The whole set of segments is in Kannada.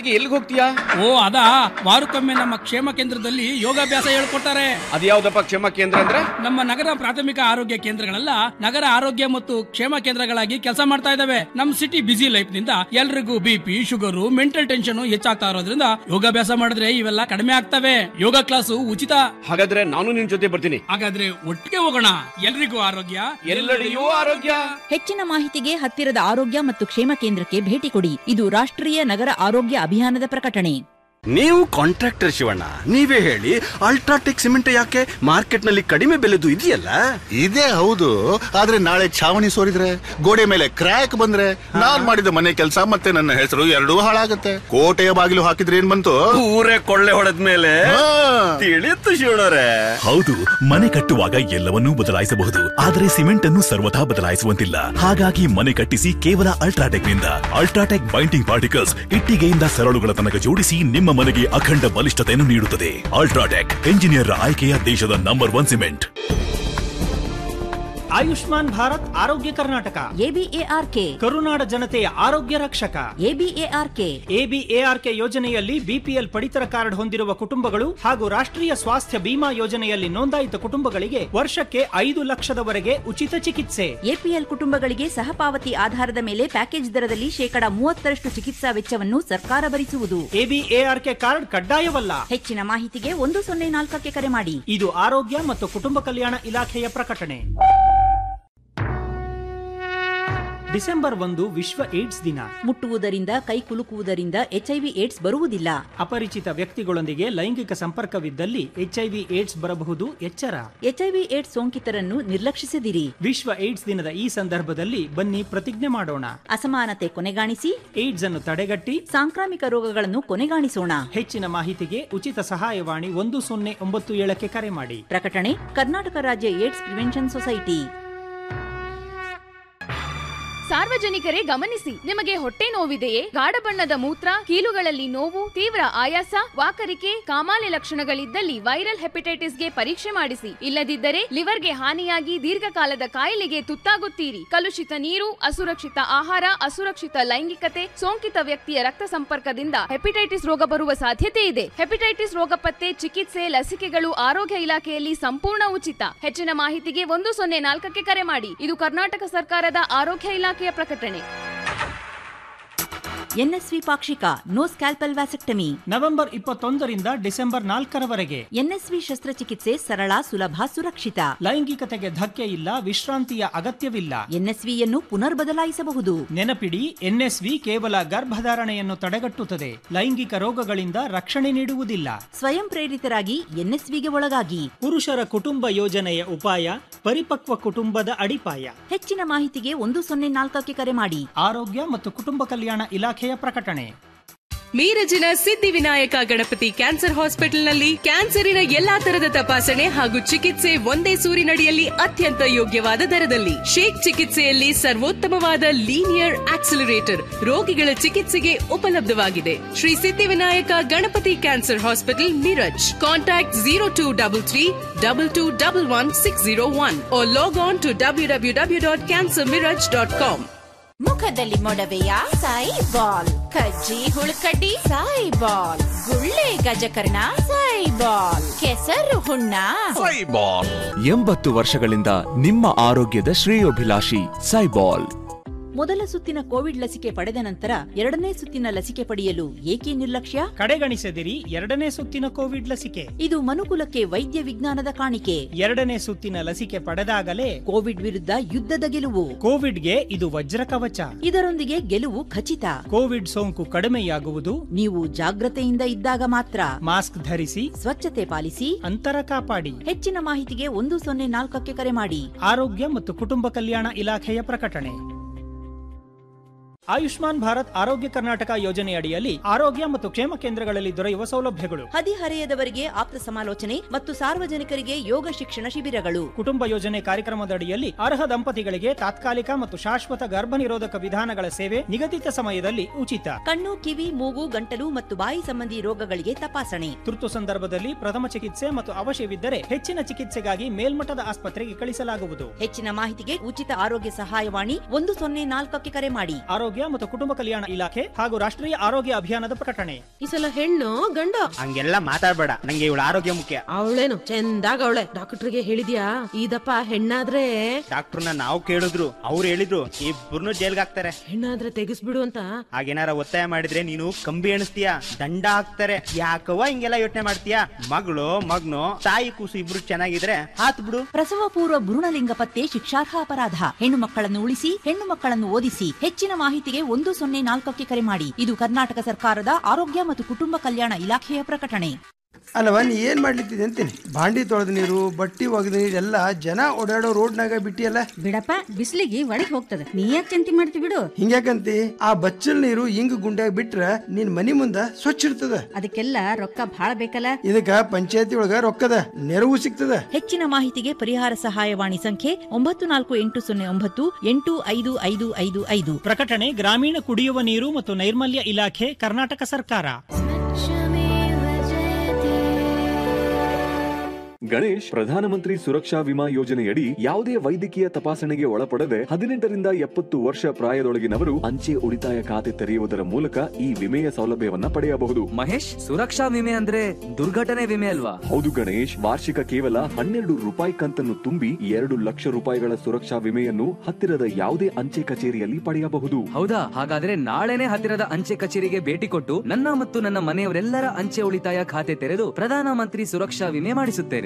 ತರಬೇತಿಗೆ ಎಲ್ಲಿಗೆ ಹೋಗ್ತೀಯಾ ಓ ಅದಾ ವಾರಕ್ಕೊಮ್ಮೆ ನಮ್ಮ ಕ್ಷೇಮ ಕೇಂದ್ರದಲ್ಲಿ ಯೋಗಾಭ್ಯಾಸ ಹೇಳ್ಕೊಡ್ತಾರೆ ಅದ್ಯಾವ್ದಪ್ಪ ಕ್ಷೇಮ ಕೇಂದ್ರ ಅಂದ್ರೆ ನಮ್ಮ ನಗರ ಪ್ರಾಥಮಿಕ ಆರೋಗ್ಯ ಕೇಂದ್ರಗಳೆಲ್ಲ ನಗರ ಆರೋಗ್ಯ ಮತ್ತು ಕ್ಷೇಮ ಕೇಂದ್ರಗಳಾಗಿ ಕೆಲಸ ಮಾಡ್ತಾ ಇದಾವೆ ನಮ್ ಸಿಟಿ ಬಿಸಿ ಲೈಫ್ ನಿಂದ ಎಲ್ರಿಗೂ ಬಿಪಿ ಶುಗರು ಮೆಂಟಲ್ ಟೆನ್ಷನ್ ಹೆಚ್ಚಾಗ್ತಾ ಇರೋದ್ರಿಂದ ಯೋಗಾಭ್ಯಾಸ ಮಾಡಿದ್ರೆ ಇವೆಲ್ಲ ಕಡಿಮೆ ಆಗ್ತವೆ ಯೋಗ ಕ್ಲಾಸು ಉಚಿತ ಹಾಗಾದ್ರೆ ನಾನು ನಿನ್ ಜೊತೆ ಬರ್ತೀನಿ ಹಾಗಾದ್ರೆ ಒಟ್ಟಿಗೆ ಹೋಗೋಣ ಎಲ್ರಿಗೂ ಆರೋಗ್ಯ ಎಲ್ಲೆಡೆಯೂ ಆರೋಗ್ಯ ಹೆಚ್ಚಿನ ಮಾಹಿತಿಗೆ ಹತ್ತಿರದ ಆರೋಗ್ಯ ಮತ್ತು ಕ್ಷೇಮ ಕೇಂದ್ರಕ್ಕೆ ಭೇಟಿ ಕೊಡಿ ಇದು ರಾಷ್ಟ್ರೀಯ ನಗರ ಆರೋಗ್ಯ ಅಭಿಯಾನದ ಪ್ರಕಟಣೆ ನೀವು ಕಾಂಟ್ರಾಕ್ಟರ್ ಶಿವಣ್ಣ ನೀವೇ ಹೇಳಿ ಅಲ್ಟ್ರಾಟೆಕ್ ಸಿಮೆಂಟ್ ಯಾಕೆ ಮಾರ್ಕೆಟ್ ನಲ್ಲಿ ಕಡಿಮೆ ಬೆಲೆದು ಇದೆಯಲ್ಲ ಇದೇ ಹೌದು ಆದ್ರೆ ನಾಳೆ ಛಾವಣಿ ಸೋರಿದ್ರೆ ಗೋಡೆ ಮೇಲೆ ಕ್ರ್ಯಾಕ್ ಬಂದ್ರೆ ನಾನ್ ಮಾಡಿದ ಮನೆ ಕೆಲಸ ಮತ್ತೆ ನನ್ನ ಹೆಸರು ಎರಡೂ ಹಾಳಾಗತ್ತೆ ಕೋಟೆಯ ಬಾಗಿಲು ಹಾಕಿದ್ರೆ ಏನ್ ಬಂತು ಊರೇ ಕೊಳ್ಳೆ ಹೊಡೆದ ಮೇಲೆ ಹಾ. ತಿಳಿಯುತ್ತು ಶಿವಣ್ಣರೇ ಹೌದು ಮನೆ ಕಟ್ಟುವಾಗ ಎಲ್ಲವನ್ನೂ ಬದಲಾಯಿಸಬಹುದು ಆದರೆ ಸಿಮೆಂಟ್ ಅನ್ನು ಸರ್ವಥಾ ಬದಲಾಯಿಸುವಂತಿಲ್ಲ ಹಾಗಾಗಿ ಮನೆ ಕಟ್ಟಿಸಿ ಕೇವಲ ಅಲ್ಟ್ರಾಟೆಕ್ ನಿಂದ ಅಲ್ಟ್ರಾಟೆಕ್ ಬೈಂಡಿಂಗ್ ಪಾರ್ಟಿಕಲ್ಸ್ ಇಟ್ಟಿಗೆಯಿಂದ ಸರಳುಗಳ ತನಕ ಜೋಡಿಸಿ ನಿಮ್ಮ ಮನೆಗೆ ಅಖಂಡ ಬಲಿಷ್ಠತೆಯನ್ನು ನೀಡುತ್ತದೆ ಅಲ್ಟ್ರಾಟೆಕ್ ಎಂಜಿನಿಯರ್ ಆಯ್ಕೆಯ ದೇಶದ number one cement Ayushman Bharat Arogya Karnataka ABARK ಕರುನಾಡ ಜನತೆಯ ಆರೋಗ್ಯ ರಕ್ಷಕ ಎಬಿಎಆರ್ಕೆ ಎಬಿಎಆರ್ಕೆ ಯೋಜನೆಯಲ್ಲಿ ಬಿಪಿಎಲ್ ಪಡಿತರ ಕಾರ್ಡ್ ಹೊಂದಿರುವ ಕುಟುಂಬಗಳು ಹಾಗೂ ರಾಷ್ಟ್ರೀಯ ಸ್ವಾಸ್ಥ್ಯ ಬಿಮಾ ಯೋಜನೆಯಲ್ಲಿ ನೋಂದಾಯಿತ ಕುಟುಂಬಗಳಿಗೆ ವರ್ಷಕ್ಕೆ ಐದು ಲಕ್ಷದವರೆಗೆ ಉಚಿತ ಚಿಕಿತ್ಸೆ ಎಪಿಎಲ್ ಕುಟುಂಬಗಳಿಗೆ ಸಹಪಾವತಿ ಆಧಾರದ ಮೇಲೆ ಪ್ಯಾಕೇಜ್ ದರದಲ್ಲಿ ಶೇಕಡ ಮೂವತ್ತರಷ್ಟು ಚಿಕಿತ್ಸಾ ವೆಚ್ಚವನ್ನು ಸರ್ಕಾರ ಭರಿಸುವುದು ಎಬಿಎಆರ್ಕೆ ಕಾರ್ಡ್ ಕಡ್ಡಾಯವಲ್ಲ ಹೆಚ್ಚಿನ ಮಾಹಿತಿಗೆ ಒಂದು ಸೊನ್ನೆ ನಾಲ್ಕಕ್ಕೆ ಕರೆ ಮಾಡಿ ಇದು ಆರೋಗ್ಯ ಮತ್ತು ಕುಟುಂಬ ಕಲ್ಯಾಣ ಇಲಾಖೆಯ ಪ್ರಕಟಣೆ ಡಿಸೆಂಬರ್ ಒಂದು ವಿಶ್ವ ಏಡ್ಸ್ ದಿನ ಮುಟ್ಟುವುದರಿಂದ ಕೈ ಕುಲುಕುವುದರಿಂದ ಎಚ್ಐವಿ ಏಡ್ಸ್ ಬರುವುದಿಲ್ಲ ಅಪರಿಚಿತ ವ್ಯಕ್ತಿಗಳೊಂದಿಗೆ ಲೈಂಗಿಕ ಸಂಪರ್ಕವಿದ್ದಲ್ಲಿ ಎಚ್ಐವಿ ಏಡ್ಸ್ ಬರಬಹುದು ಎಚ್ಚರ ಎಚ್ಐವಿ ಏಡ್ಸ್ ಸೋಂಕಿತರನ್ನು ನಿರ್ಲಕ್ಷಿಸದಿರಿ ವಿಶ್ವ ಏಡ್ಸ್ ದಿನದ ಈ ಸಂದರ್ಭದಲ್ಲಿ ಬನ್ನಿ ಪ್ರತಿಜ್ಞೆ ಮಾಡೋಣ ಅಸಮಾನತೆ ಕೊನೆಗಾಣಿಸಿ ಏಡ್ಸ್ ಅನ್ನು ತಡೆಗಟ್ಟಿ ಸಾಂಕ್ರಾಮಿಕ ರೋಗಗಳನ್ನು ಕೊನೆಗಾಣಿಸೋಣ ಹೆಚ್ಚಿನ ಮಾಹಿತಿಗೆ ಉಚಿತ ಸಹಾಯವಾಣಿ ಒಂದು ಸೊನ್ನೆ ಒಂಬತ್ತು ಏಳಕ್ಕೆ ಕರೆ ಮಾಡಿ ಪ್ರಕಟಣೆ ಕರ್ನಾಟಕ ರಾಜ್ಯ ಏಡ್ಸ್ ಪ್ರಿವೆನ್ಷನ್ ಸೊಸೈಟಿ ಸಾರ್ವಜನಿಕರೇ ಗಮನಿಸಿ ನಿಮಗೆ ಹೊಟ್ಟೆ ನೋವಿದೆಯೇ ಗಾಢ ಬಣ್ಣದ ಮೂತ್ರ ಕೀಲುಗಳಲ್ಲಿ ನೋವು ತೀವ್ರ ಆಯಾಸ ವಾಕರಿಕೆ ಕಾಮಾಲೆ ಲಕ್ಷಣಗಳಿದ್ದಲ್ಲಿ ವೈರಲ್ ಹೆಪಟೈಟಿಸ್ಗೆ ಪರೀಕ್ಷೆ ಮಾಡಿಸಿ ಇಲ್ಲದಿದ್ದರೆ ಲಿವರ್ಗೆ ಹಾನಿಯಾಗಿ ದೀರ್ಘಕಾಲದ ಕಾಯಿಲೆಗೆ ತುತ್ತಾಗುತ್ತೀರಿ ಕಲುಷಿತ ನೀರು ಅಸುರಕ್ಷಿತ ಆಹಾರ ಅಸುರಕ್ಷಿತ ಲೈಂಗಿಕತೆ ಸೋಂಕಿತ ವ್ಯಕ್ತಿಯ ರಕ್ತ ಸಂಪರ್ಕದಿಂದ ಹೆಪಟೈಟಿಸ್ ರೋಗ ಬರುವ ಸಾಧ್ಯತೆ ಇದೆ ಹೆಪಟೈಟಿಸ್ ರೋಗ ಪತ್ತೆ ಚಿಕಿತ್ಸೆ ಲಸಿಕೆಗಳು ಆರೋಗ್ಯ ಇಲಾಖೆಯಲ್ಲಿ ಸಂಪೂರ್ಣ ಉಚಿತ ಹೆಚ್ಚಿನ ಮಾಹಿತಿಗೆ ಒಂದು ಸೊನ್ನೆ ನಾಲ್ಕಕ್ಕೆ ಕರೆ ಮಾಡಿ ಇದು ಕರ್ನಾಟಕ ಸರ್ಕಾರದ ಆರೋಗ್ಯ ಇಲಾಖೆಯ ಪ್ರಕಟಣೆ ಎನ್ಎಸ್ವಿ ಪಾಕ್ಷಿಕ ನೋ ಸ್ಕ್ಯಾಲ್ಪಲ್ ವ್ಯಾಸೆಕ್ಟಮಿ ನವೆಂಬರ್ ಇಪ್ಪತ್ತೊಂದರಿಂದ ಡಿಸೆಂಬರ್ ನಾಲ್ಕರವರೆಗೆ ಎನ್ಎಸ್ವಿ ಶಸ್ತ್ರಚಿಕಿತ್ಸೆ ಸರಳ ಸುಲಭ ಸುರಕ್ಷಿತ ಲೈಂಗಿಕತೆಗೆ ಧಕ್ಕೆ ಇಲ್ಲ ವಿಶ್ರಾಂತಿಯ ಅಗತ್ಯವಿಲ್ಲ ಎನ್ಎಸ್ವಿಯನ್ನು ಪುನರ್ ಬದಲಾಯಿಸಬಹುದು ನೆನಪಿಡಿ ಎನ್ಎಸ್ವಿ ಕೇವಲ ಗರ್ಭಧಾರಣೆಯನ್ನು ತಡೆಗಟ್ಟುತ್ತದೆ ಲೈಂಗಿಕ ರೋಗಗಳಿಂದ ರಕ್ಷಣೆ ನೀಡುವುದಿಲ್ಲ ಸ್ವಯಂ ಪ್ರೇರಿತರಾಗಿ ಎನ್ಎಸ್ವಿಗೆ ಒಳಗಾಗಿ ಪುರುಷರ ಕುಟುಂಬ ಯೋಜನೆಯ ಉಪಾಯ ಪರಿಪಕ್ವ ಕುಟುಂಬದ ಅಡಿಪಾಯ ಹೆಚ್ಚಿನ ಮಾಹಿತಿಗೆ ಒಂದು ಸೊನ್ನೆ ನಾಲ್ಕಕ್ಕೆ ಕರೆ ಮಾಡಿ ಆರೋಗ್ಯ ಮತ್ತು ಕುಟುಂಬ ಕಲ್ಯಾಣ ಇಲಾಖೆಯ ಪ್ರಕಟಣೆ ಮೀರಜಿನ ಸಿದ್ಧಿವಿನಾಯಕ ಗಣಪತಿ ಕ್ಯಾನ್ಸರ್ ಹಾಸ್ಪಿಟಲ್ನಲ್ಲಿ ಕ್ಯಾನ್ಸರಿನ ಎಲ್ಲಾ ತರದ ತಪಾಸಣೆ ಹಾಗೂ ಚಿಕಿತ್ಸೆ ಒಂದೇ ಸೂರಿನಡಿಯಲ್ಲಿ ಅತ್ಯಂತ ಯೋಗ್ಯವಾದ ದರದಲ್ಲಿ ಶೇಕ್ ಚಿಕಿತ್ಸೆಯಲ್ಲಿ ಸರ್ವೋತ್ತಮವಾದ ಲೀನಿಯರ್ ಆಕ್ಸಿಲರೇಟರ್ ರೋಗಿಗಳ ಚಿಕಿತ್ಸೆಗೆ ಉಪಲಬ್ಧವಾಗಿದೆ Shri Siddhivinayak Ganapati cancer hospital Miraj contact zero two double three double two double one six zero one log on to W W W dot cancer Miraj dot com ಮುಖದಲ್ಲಿ ಮೊಡವೆಯ ಸಾಯಿ ಬಾಲ್ ಕಜ್ಜಿ ಹುಳುಕಡ್ಡಿ ಸಾಯಿ ಬಾಲ್ ಗುಳ್ಳೆ ಗಜಕರ್ಣ ಸಾಯಿ ಬಾಲ್ ಕೆಸರು ಹುಣ್ಣ ಎಂಬತ್ತು ವರ್ಷಗಳಿಂದ ನಿಮ್ಮ ಆರೋಗ್ಯದ ಶ್ರೇಯೋಭಿಲಾಷಿ ಸೈಬಾಲ್ ಮೊದಲ ಸುತ್ತಿನ ಕೋವಿಡ್ ಲಸಿಕೆ ಪಡೆದ ನಂತರ ಎರಡನೇ ಸುತ್ತಿನ ಲಸಿಕೆ ಪಡೆಯಲು ಏಕೆ ನಿರ್ಲಕ್ಷ್ಯ ಕಡೆಗಣಿಸದಿರಿ ಎರಡನೇ ಸುತ್ತಿನ ಕೋವಿಡ್ ಲಸಿಕೆ ಇದು ಮನುಕುಲಕ್ಕೆ ವೈದ್ಯ ವಿಜ್ಞಾನದ ಕಾಣಿಕೆ ಎರಡನೇ ಸುತ್ತಿನ ಲಸಿಕೆ ಪಡೆದಾಗಲೇ ಕೋವಿಡ್ ವಿರುದ್ಧ ಯುದ್ಧದ ಗೆಲುವು ಕೋವಿಡ್ಗೆ ಇದು ವಜ್ರ ಕವಚ ಇದರೊಂದಿಗೆ ಗೆಲುವು ಖಚಿತ ಕೋವಿಡ್ ಸೋಂಕು ಕಡಿಮೆಯಾಗುವುದು ನೀವು ಜಾಗ್ರತೆಯಿಂದ ಇದ್ದಾಗ ಮಾತ್ರ ಮಾಸ್ಕ್ ಧರಿಸಿ ಸ್ವಚ್ಛತೆ ಪಾಲಿಸಿ ಅಂತರ ಕಾಪಾಡಿ ಹೆಚ್ಚಿನ ಮಾಹಿತಿಗೆ ಒಂದು ಸೊನ್ನೆ ನಾಲ್ಕಕ್ಕೆ ಕರೆ ಮಾಡಿ ಆರೋಗ್ಯ ಮತ್ತು ಕುಟುಂಬ ಕಲ್ಯಾಣ ಇಲಾಖೆಯ ಪ್ರಕಟಣೆ ಆಯುಷ್ಮಾನ್ ಭಾರತ್ ಆರೋಗ್ಯ ಕರ್ನಾಟಕ ಯೋಜನೆಯಡಿಯಲ್ಲಿ ಆರೋಗ್ಯ ಮತ್ತು ಕ್ಷೇಮ ಕೇಂದ್ರಗಳಲ್ಲಿ ದೊರೆಯುವ ಸೌಲಭ್ಯಗಳು ಹದಿಹರೆಯದವರಿಗೆ ಆಪ್ತ ಸಮಾಲೋಚನೆ ಮತ್ತು ಸಾರ್ವಜನಿಕರಿಗೆ ಯೋಗ ಶಿಕ್ಷಣ ಶಿಬಿರಗಳು ಕುಟುಂಬ ಯೋಜನೆ ಕಾರ್ಯಕ್ರಮದಡಿಯಲ್ಲಿ ಅರ್ಹ ದಂಪತಿಗಳಿಗೆ ತಾತ್ಕಾಲಿಕ ಮತ್ತು ಶಾಶ್ವತ ಗರ್ಭ ನಿರೋಧಕ ವಿಧಾನಗಳ ಸೇವೆ ನಿಗದಿತ ಸಮಯದಲ್ಲಿ ಉಚಿತ ಕಣ್ಣು ಕಿವಿ ಮೂಗು ಗಂಟಲು ಮತ್ತು ಬಾಯಿ ಸಂಬಂಧಿ ರೋಗಗಳಿಗೆ ತಪಾಸಣೆ ತುರ್ತು ಸಂದರ್ಭದಲ್ಲಿ ಪ್ರಥಮ ಚಿಕಿತ್ಸೆ ಮತ್ತು ಅವಶ್ಯವಿದ್ದರೆ ಹೆಚ್ಚಿನ ಚಿಕಿತ್ಸೆಗಾಗಿ ಮೇಲ್ಮಟ್ಟದ ಆಸ್ಪತ್ರೆಗೆ ಕಳಿಸಲಾಗುವುದು ಹೆಚ್ಚಿನ ಮಾಹಿತಿಗೆ ಉಚಿತ ಆರೋಗ್ಯ ಸಹಾಯವಾಣಿ ಒಂದು ಸೊನ್ನೆ ನಾಲ್ಕಕ್ಕೆ ಕರೆ ಮಾಡಿ ಆರೋಗ್ಯ ಆರೋಗ್ಯ ಮತ್ತು ಕುಟುಂಬ ಕಲ್ಯಾಣ ಇಲಾಖೆ ಹಾಗೂ ರಾಷ್ಟ್ರೀಯ ಆರೋಗ್ಯ ಅಭಿಯಾನದ ಪ್ರಕಟಣೆ ಈ ಸಲ ಹೆಣ್ಣು ಗಂಡ ಹಂಗೆಲ್ಲ ಮಾತಾಡ್ಬೇಡ ನಂಗೆ ಇವಳ ಆರೋಗ್ಯ ಮುಖ್ಯ ಅವಳೇನು ಚಂದಾಗ ಅವಳೆ ಡಾಕ್ಟರ್ಗೆ ಹೇಳಿದ್ಯಾ ಇದಪ್ಪ ಹೆಣ್ಣಾದ್ರೆ ಡಾಕ್ಟರ್ನ ನಾವು ಕೇಳಿದ್ರು ಅವ್ರು ಹೇಳಿದ್ರು ಇಬ್ಬರನ್ನು ಜೈಲ್ಗೆ ಹಾಕ್ತಾರೆ ಹೆಣ್ಣಾದ್ರೆ ತೆಗಿಸ್ಬಿಡು ಅಂತ ಹಾಗೇನಾರ ಒತ್ತಾಯ ಮಾಡಿದ್ರೆ ನೀನು ಕಂಬಿ ಎಣಿಸ್ತೀಯ ದಂಡ ಹಾಕ್ತಾರೆ ಯಾಕವ್ವ ಹಿಂಗೆಲ್ಲ ಯೋಚನೆ ಮಾಡ್ತೀಯ ಮಗಳು ಮಗ್ನು ತಾಯಿ ಕೂಸು ಇಬ್ರು ಚೆನ್ನಾಗಿದ್ರೆ ಹಾತ್ ಬಿಡು ಪ್ರಸವ ಪೂರ್ವ ಭ್ರೂಣಲಿಂಗ ಪತ್ತೆ ಶಿಕ್ಷಾರ್ಹ ಅಪರಾಧ ಹೆಣ್ಣು ಮಕ್ಕಳನ್ನು ಉಳಿಸಿ ಹೆಣ್ಣು ಮಕ್ಕಳನ್ನು ಓದಿಸಿ ಹೆಚ್ಚಿನ ಮಾಹಿತಿಗೆ ಒಂದು ಸೊನ್ನೆ ನಾಲ್ಕಕ್ಕೆ ಕರೆ ಮಾಡಿ ಇದು ಕರ್ನಾಟಕ ಸರ್ಕಾರದ ಆರೋಗ್ಯ ಮತ್ತು ಕುಟುಂಬ ಕಲ್ಯಾಣ ಇಲಾಖೆಯ ಪ್ರಕಟಣೆ ಅಲ್ಲವ ನೀ ಏನ್ ಮಾಡ್ಲಿತ್ತಿದೆ ಅಂತೀನಿ ಬಾಂಡಿ ತೊಳೆದ ನೀರು ಬಟ್ಟಿ ಒಗೆದ ನೀರು ಎಲ್ಲ ಜನ ಓಡಾಡೋ ರೋಡ್ನಾಗ ಬಿಟ್ಟಿಯಲ್ಲ ಬಿಡಪ್ಪ ಬಿಸಿಲಿಗೆ ಒಳಗ್ ಹೋಗ್ತದೆ ನೀ ಯಾಕೆ ಚಿಂತೆ ಮಾಡ್ತಿ ಬಿಡು ಹಿಂಗ್ಯಾಕಂತಿ ಆ ಬಚ್ಚಲ್ ನೀರು ಹಿಂಗ್ ಗುಂಡ್ಯಾಗ ಬಿಟ್ರ ನಿನ್ ಮನಿ ಮುಂದ ಸ್ವಚ್ಛ ಇರ್ತದ ಅದಕ್ಕೆಲ್ಲ ರೊಕ್ಕ ಭಾಳ ಬೇಕಲ್ಲ ಇದಕ್ಕ ಪಂಚಾಯತಿ ಒಳಗ ರೊಕ್ಕದ ನೆರವು ಸಿಗ್ತದ ಹೆಚ್ಚಿನ ಮಾಹಿತಿಗೆ ಪರಿಹಾರ ಸಹಾಯವಾಣಿ ಸಂಖ್ಯೆ ಒಂಬತ್ತು ನಾಲ್ಕು ಎಂಟು ಸೊನ್ನೆ ಒಂಬತ್ತು ಎಂಟು ಐದು ಐದು ಐದು ಐದು ಪ್ರಕಟಣೆ ಗ್ರಾಮೀಣ ಕುಡಿಯುವ ನೀರು ಮತ್ತು ನೈರ್ಮಲ್ಯ ಇಲಾಖೆ ಕರ್ನಾಟಕ ಸರ್ಕಾರ ಗಣೇಶ್ ಪ್ರಧಾನಮಂತ್ರಿ ಸುರಕ್ಷಾ ವಿಮಾ ಯೋಜನೆಯಡಿ ಯಾವುದೇ ವೈದ್ಯಕೀಯ ತಪಾಸಣೆಗೆ ಒಳಪಡದೆ ಹದಿನೆಂಟರಿಂದ ಎಪ್ಪತ್ತು ವರ್ಷ ಪ್ರಾಯದೊಳಗಿನವರು ಅಂಚೆ ಉಳಿತಾಯ ಖಾತೆ ತೆರೆಯುವುದರ ಮೂಲಕ ಈ ವಿಮೆಯ ಸೌಲಭ್ಯವನ್ನ ಪಡೆಯಬಹುದು ಮಹೇಶ್ ಸುರಕ್ಷಾ ವಿಮೆ ಅಂದ್ರೆ ದುರ್ಘಟನೆ ವಿಮೆ ಅಲ್ವಾ ಹೌದು ಗಣೇಶ್ ವಾರ್ಷಿಕ ಕೇವಲ ಹನ್ನೆರಡು ರೂಪಾಯಿ ಕಂತನ್ನು ತುಂಬಿ ಎರಡು ಲಕ್ಷ ರೂಪಾಯಿಗಳ ಸುರಕ್ಷಾ ವಿಮೆಯನ್ನು ಹತ್ತಿರದ ಯಾವುದೇ ಅಂಚೆ ಕಚೇರಿಯಲ್ಲಿ ಪಡೆಯಬಹುದು ಹೌದಾ ಹಾಗಾದ್ರೆ ನಾಳೆನೆ ಹತ್ತಿರದ ಅಂಚೆ ಕಚೇರಿಗೆ ಭೇಟಿ ಕೊಟ್ಟು ನನ್ನ ಮತ್ತು ನನ್ನ ಮನೆಯವರೆಲ್ಲರ ಅಂಚೆ ಉಳಿತಾಯ ಖಾತೆ ತೆರೆದು ಪ್ರಧಾನಮಂತ್ರಿ ಸುರಕ್ಷಾ ವಿಮೆ ಮಾಡಿಸುತ್ತೇನೆ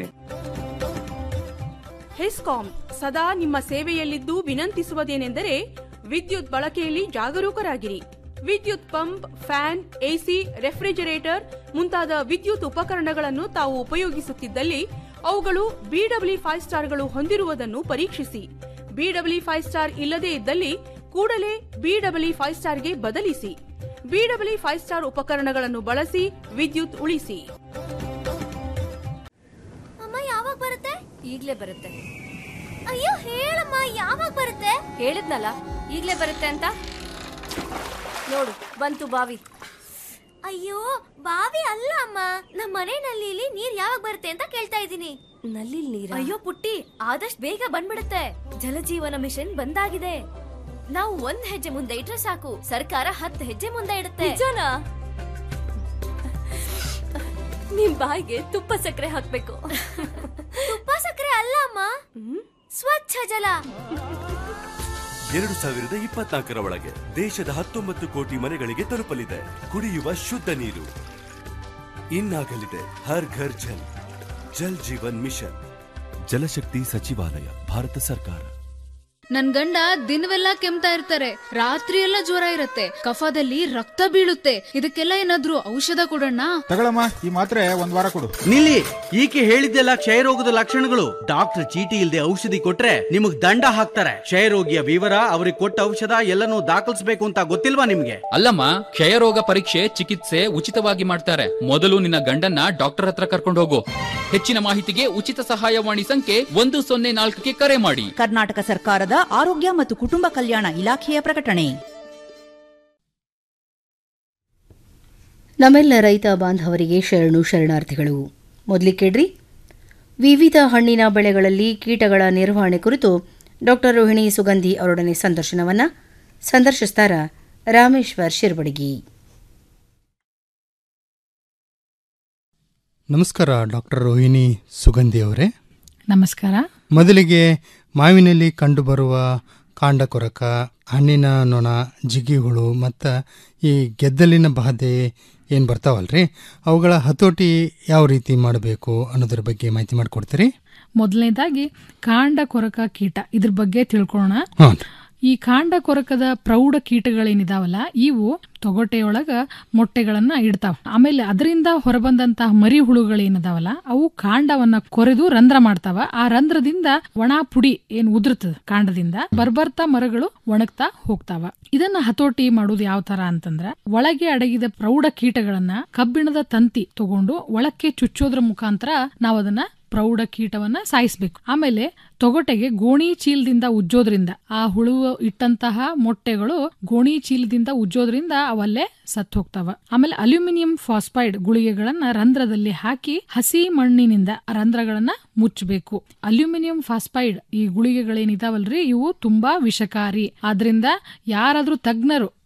ಹೆಸ್ಕಾಂ ಸದಾ ನಿಮ್ಮ ಸೇವೆಯಲ್ಲಿದ್ದು ವಿನಂತಿಸುವುದೇನೆಂದರೆ ವಿದ್ಯುತ್ ಬಳಕೆಯಲ್ಲಿ ಜಾಗರೂಕರಾಗಿರಿ ವಿದ್ಯುತ್ ಪಂಪ್ ಫ್ಯಾನ್ ಎಸಿ ರೆಫ್ರಿಜರೇಟರ್ ಮುಂತಾದ ವಿದ್ಯುತ್ ಉಪಕರಣಗಳನ್ನು ತಾವು ಉಪಯೋಗಿಸುತ್ತಿದ್ದಲ್ಲಿ ಅವುಗಳು ಬಿಡಬ್ಲ್ಯೂ ಫೈವ್ ಸ್ಟಾರ್ಗಳು ಹೊಂದಿರುವುದನ್ನು ಪರೀಕ್ಷಿಸಿ ಬಿಡಬ್ಲ್ಯೂ ಫೈವ್ ಸ್ಟಾರ್ ಇಲ್ಲದೇ ಇದ್ದಲ್ಲಿ ಕೂಡಲೇ ಬಿಡಬ್ಲ್ಯೂ ಫೈವ್ ಸ್ಟಾರ್ಗೆ ಬದಲಿಸಿ ಬಿಡಬ್ಲ್ಯೂ ಫೈವ್ ಸ್ಟಾರ್ ಉಪಕರಣಗಳನ್ನು ಬಳಸಿ ವಿದ್ಯುತ್ ಉಳಿಸಿ ಅಮ್ಮ ಯಾವಾಗ ಬರುತ್ತೆ ಈಗ್ಲೇ ಬರುತ್ತೆ ಅಯ್ಯೋ ಹೇಳಮ್ಮ ಯಾವಾಗ ಬರುತ್ತೆ ಹೇಳಿದ್ನಲ್ಲ ಈಗ್ಲೇ ಬರುತ್ತೆ ಅಂತ ನೋಡು ಬಂತು ಬಾವಿ ಅಯ್ಯೋ ಬಾವಿ ಅಲ್ಲ ಅಮ್ಮ ನಮ್ಮ ಮನೆ ನಲ್ಲಿಲಿ ನೀರ್ ಯಾವಾಗ ಬರುತ್ತೆ ಅಂತ ಕೇಳ್ತಾ ಇದ್ದೀನಿ ನಲ್ಲಿ ನೀರ ಅಯ್ಯೋ ಪುಟ್ಟಿ ಆದಷ್ಟು ಬೇಗ ಬಂದ್ಬಿಡುತ್ತೆ ಜಲಜೀವನ ಮಿಷನ್ ಬಂದಾಗಿದೆ ನಾವು ಒಂದ್ ಹೆಜ್ಜೆ ಮುಂದೆ ಇಟ್ರೆ ಸಾಕು ಸರ್ಕಾರ ಹತ್ತು ಹೆಜ್ಜೆ ಮುಂದೆ ಇಡುತ್ತೆ ನಿಜನಾ ನಿಮ್ ಬಾಯಿಗೆ ತುಪ್ಪ ಸಕ್ಕರೆ ಹಾಕ್ಬೇಕು ತುಪ್ಪ ಸಕ್ಕರೆ ಅಲ್ಲ ಅಮ್ಮ ಸ್ವಚ್ಛ ಜಲ ಎರಡು ಸಾವಿರದ ಇಪ್ಪತ್ನಾಲ್ಕರ ಒಳಗೆ ದೇಶದ ಹತ್ತೊಂಬತ್ತು ಕೋಟಿ ಮನೆಗಳಿಗೆ ತಲುಪಲಿದೆ ಕುಡಿಯುವ ಶುದ್ಧ ನೀರು ಇನ್ನಾಗಲಿದೆ ಹರ್ ಘರ್ ಜಲ್ ಜಲ್ ಜೀವನ್ ಮಿಷನ್ ಜಲಶಕ್ತಿ ಸಚಿವಾಲಯ ಭಾರತ ಸರ್ಕಾರ ನನ್ ಗಂಡ ದಿನವೆಲ್ಲ ಕೆಮ್ತಾ ಇರ್ತಾರೆ ರಾತ್ರಿ ಎಲ್ಲ ಜ್ವರ ಇರತ್ತೆ ಕಫದಲ್ಲಿ ರಕ್ತ ಬೀಳುತ್ತೆ ಇದಕ್ಕೆಲ್ಲ ಏನಾದ್ರೂ ಔಷಧ ಕೊಡೋಣ ತಗೊಳಮ್ಮ ಈ ಮಾತ್ರೆ ಒಂದ್ ವಾರ ಕೊಡು ನಿಲ್ಲಿ ಈಕೆ ಹೇಳಿದ್ದೆಲ್ಲ ಕ್ಷಯರೋಗದ ಲಕ್ಷಣಗಳು ಡಾಕ್ಟರ್ ಚೀಟಿ ಇಲ್ಲದೆ ಔಷಧಿ ಕೊಟ್ರೆ ನಿಮಗ್ ದಂಡ ಹಾಕ್ತಾರೆ ಕ್ಷಯರೋಗಿಯ ವಿವರ ಅವ್ರಿಗೆ ಕೊಟ್ಟ ಔಷಧ ಎಲ್ಲನೂ ದಾಖಲಿಸಬೇಕು ಅಂತ ಗೊತ್ತಿಲ್ವಾ ನಿಮ್ಗೆ ಅಲ್ಲಮ್ಮ ಕ್ಷಯರೋಗ ಪರೀಕ್ಷೆ ಚಿಕಿತ್ಸೆ ಉಚಿತವಾಗಿ ಮಾಡ್ತಾರೆ ಮೊದಲು ನಿನ್ನ ಗಂಡನ್ನ ಡಾಕ್ಟರ್ ಹತ್ರ ಕರ್ಕೊಂಡು ಹೋಗು ಹೆಚ್ಚಿನ ಮಾಹಿತಿಗೆ ಉಚಿತ ಸಹಾಯವಾಣಿ ಸಂಖ್ಯೆ ಒಂದು ಸೊನ್ನೆ ನಾಲ್ಕಕ್ಕೆ ಕರೆ ಮಾಡಿ ಕರ್ನಾಟಕ ಸರ್ಕಾರದ ಆರೋಗ್ಯ ಮತ್ತು ಕುಟುಂಬ ಕಲ್ಯಾಣ ಇಲಾಖೆಯ ಪ್ರಕಟಣೆ ನಮ್ಮೆಲ್ಲ ರೈತ ಬಾಂಧವರಿಗೆ ಶರಣು ಶರಣಾರ್ಥಿಗಳು ಮೊದಲಿ ಕೇಳ್ರಿ ವಿವಿಧ ಹಣ್ಣಿನ ಬೆಳೆಗಳಲ್ಲಿ ಕೀಟಗಳ ನಿರ್ವಹಣೆ ಕುರಿತು ಡಾಕ್ಟರ್ ರೋಹಿಣಿ ಸುಗಂಧಿ ಅವರೊಡನೆ ಸಂದರ್ಶನವನ್ನ ಸಂದರ್ಶಿಸ್ತಾರ ರಾಮೇಶ್ವರ್ ಶಿರ್ಬಡಗಿ ನಮಸ್ಕಾರ ಡಾಕ್ಟರ್ ರೋಹಿಣಿ ಸುಗಂಧಿ ಅವರೇ ನಮಸ್ಕಾರ ಮೊದಲಿಗೆ ಮಾವಿನಲ್ಲಿ ಕಂಡುಬರುವ ಕಾಂಡ ಕೊರಕ ಹಣ್ಣಿನ ನೊಣ ಜಿಗಿಹುಳು ಮತ್ತು ಈ ಗೆದ್ದಲಿನ ಬಾಧೆ ಏನು ಬರ್ತಾವಲ್ರಿ ಅವುಗಳ ಹತೋಟಿ ಯಾವ ರೀತಿ ಮಾಡಬೇಕು ಅನ್ನೋದ್ರ ಬಗ್ಗೆ ಮಾಹಿತಿ ಮಾಡಿಕೊಡ್ತೀರಿ ಮೊದಲನೇದಾಗಿ ಕಾಂಡ ಕೊರಕ ಕೀಟ ಇದ್ರ ಬಗ್ಗೆ ತಿಳ್ಕೊಳ್ಳೋಣ ಹಾಂ ಈ ಕಾಂಡ ಕೊರಕದ ಪ್ರೌಢ ಕೀಟಗಳೇನಿದಾವಲ್ಲ ಇವು ತೊಗಟೆಯೊಳಗ ಮೊಟ್ಟೆಗಳನ್ನ ಇಡ್ತಾವ ಆಮೇಲೆ ಅದರಿಂದ ಹೊರಬಂದಂತಹ ಮರಿ ಹುಳುಗಳೇನಿದಾವಲ್ಲ ಅವು ಕಾಂಡವನ್ನ ಕೊರೆದು ರಂಧ್ರ ಮಾಡ್ತಾವ ಆ ರಂಧ್ರದಿಂದ ಒಣ ಪುಡಿ ಏನ್ ಉದುರ್ತದ ಕಾಂಡದಿಂದ ಬರ್ಬರ್ತಾ ಮರಗಳು ಒಣಗ್ತಾ ಹೋಗ್ತಾವ ಇದನ್ನ ಹತೋಟಿ ಮಾಡೋದು ಯಾವ ತರ ಅಂತಂದ್ರ ಒಳಗೆ ಅಡಗಿದ ಪ್ರೌಢ ಕೀಟಗಳನ್ನ ಕಬ್ಬಿಣದ ತಂತಿ ತಗೊಂಡು ಒಳಕ್ಕೆ ಚುಚ್ಚೋದ್ರ ಮುಖಾಂತರ ನಾವು ಅದನ್ನ ಪ್ರೌಢ ಕೀಟವನ್ನ ಸಾಯಿಸ್ಬೇಕು ಆಮೇಲೆ ತೊಗಟೆಗೆ ಗೋಣಿ ಚೀಲದಿಂದ ಉಜ್ಜೋದ್ರಿಂದ ಆ ಹುಳು ಇಟ್ಟಂತಹ ಮೊಟ್ಟೆಗಳು ಗೋಣಿ ಚೀಲದಿಂದ ಉಜ್ಜೋದ್ರಿಂದ ಅವಲ್ಲೇ ಸತ್ತು ಹೋಗ್ತಾವ ಆಮೇಲೆ ಅಲ್ಯೂಮಿನಿಯಂ ಫಾಸ್ಫೈಡ್ ಗುಳಿಗೆಗಳನ್ನ ರಂಧ್ರದಲ್ಲಿ ಹಾಕಿ ಹಸಿ ಮಣ್ಣಿನಿಂದ ರಂಧ್ರಗಳನ್ನ ಮುಚ್ಚಬೇಕು ಅಲ್ಯೂಮಿನಿಯಂ ಫಾಸ್ಫೈಡ್ ಈ ಗುಳಿಗೆಗಳೇನಿದಾವಲ್ರಿ ಇವು ತುಂಬಾ ವಿಷಕಾರಿ ಆದ್ರಿಂದ ಯಾರಾದ್ರೂ ತಜ್ಞರು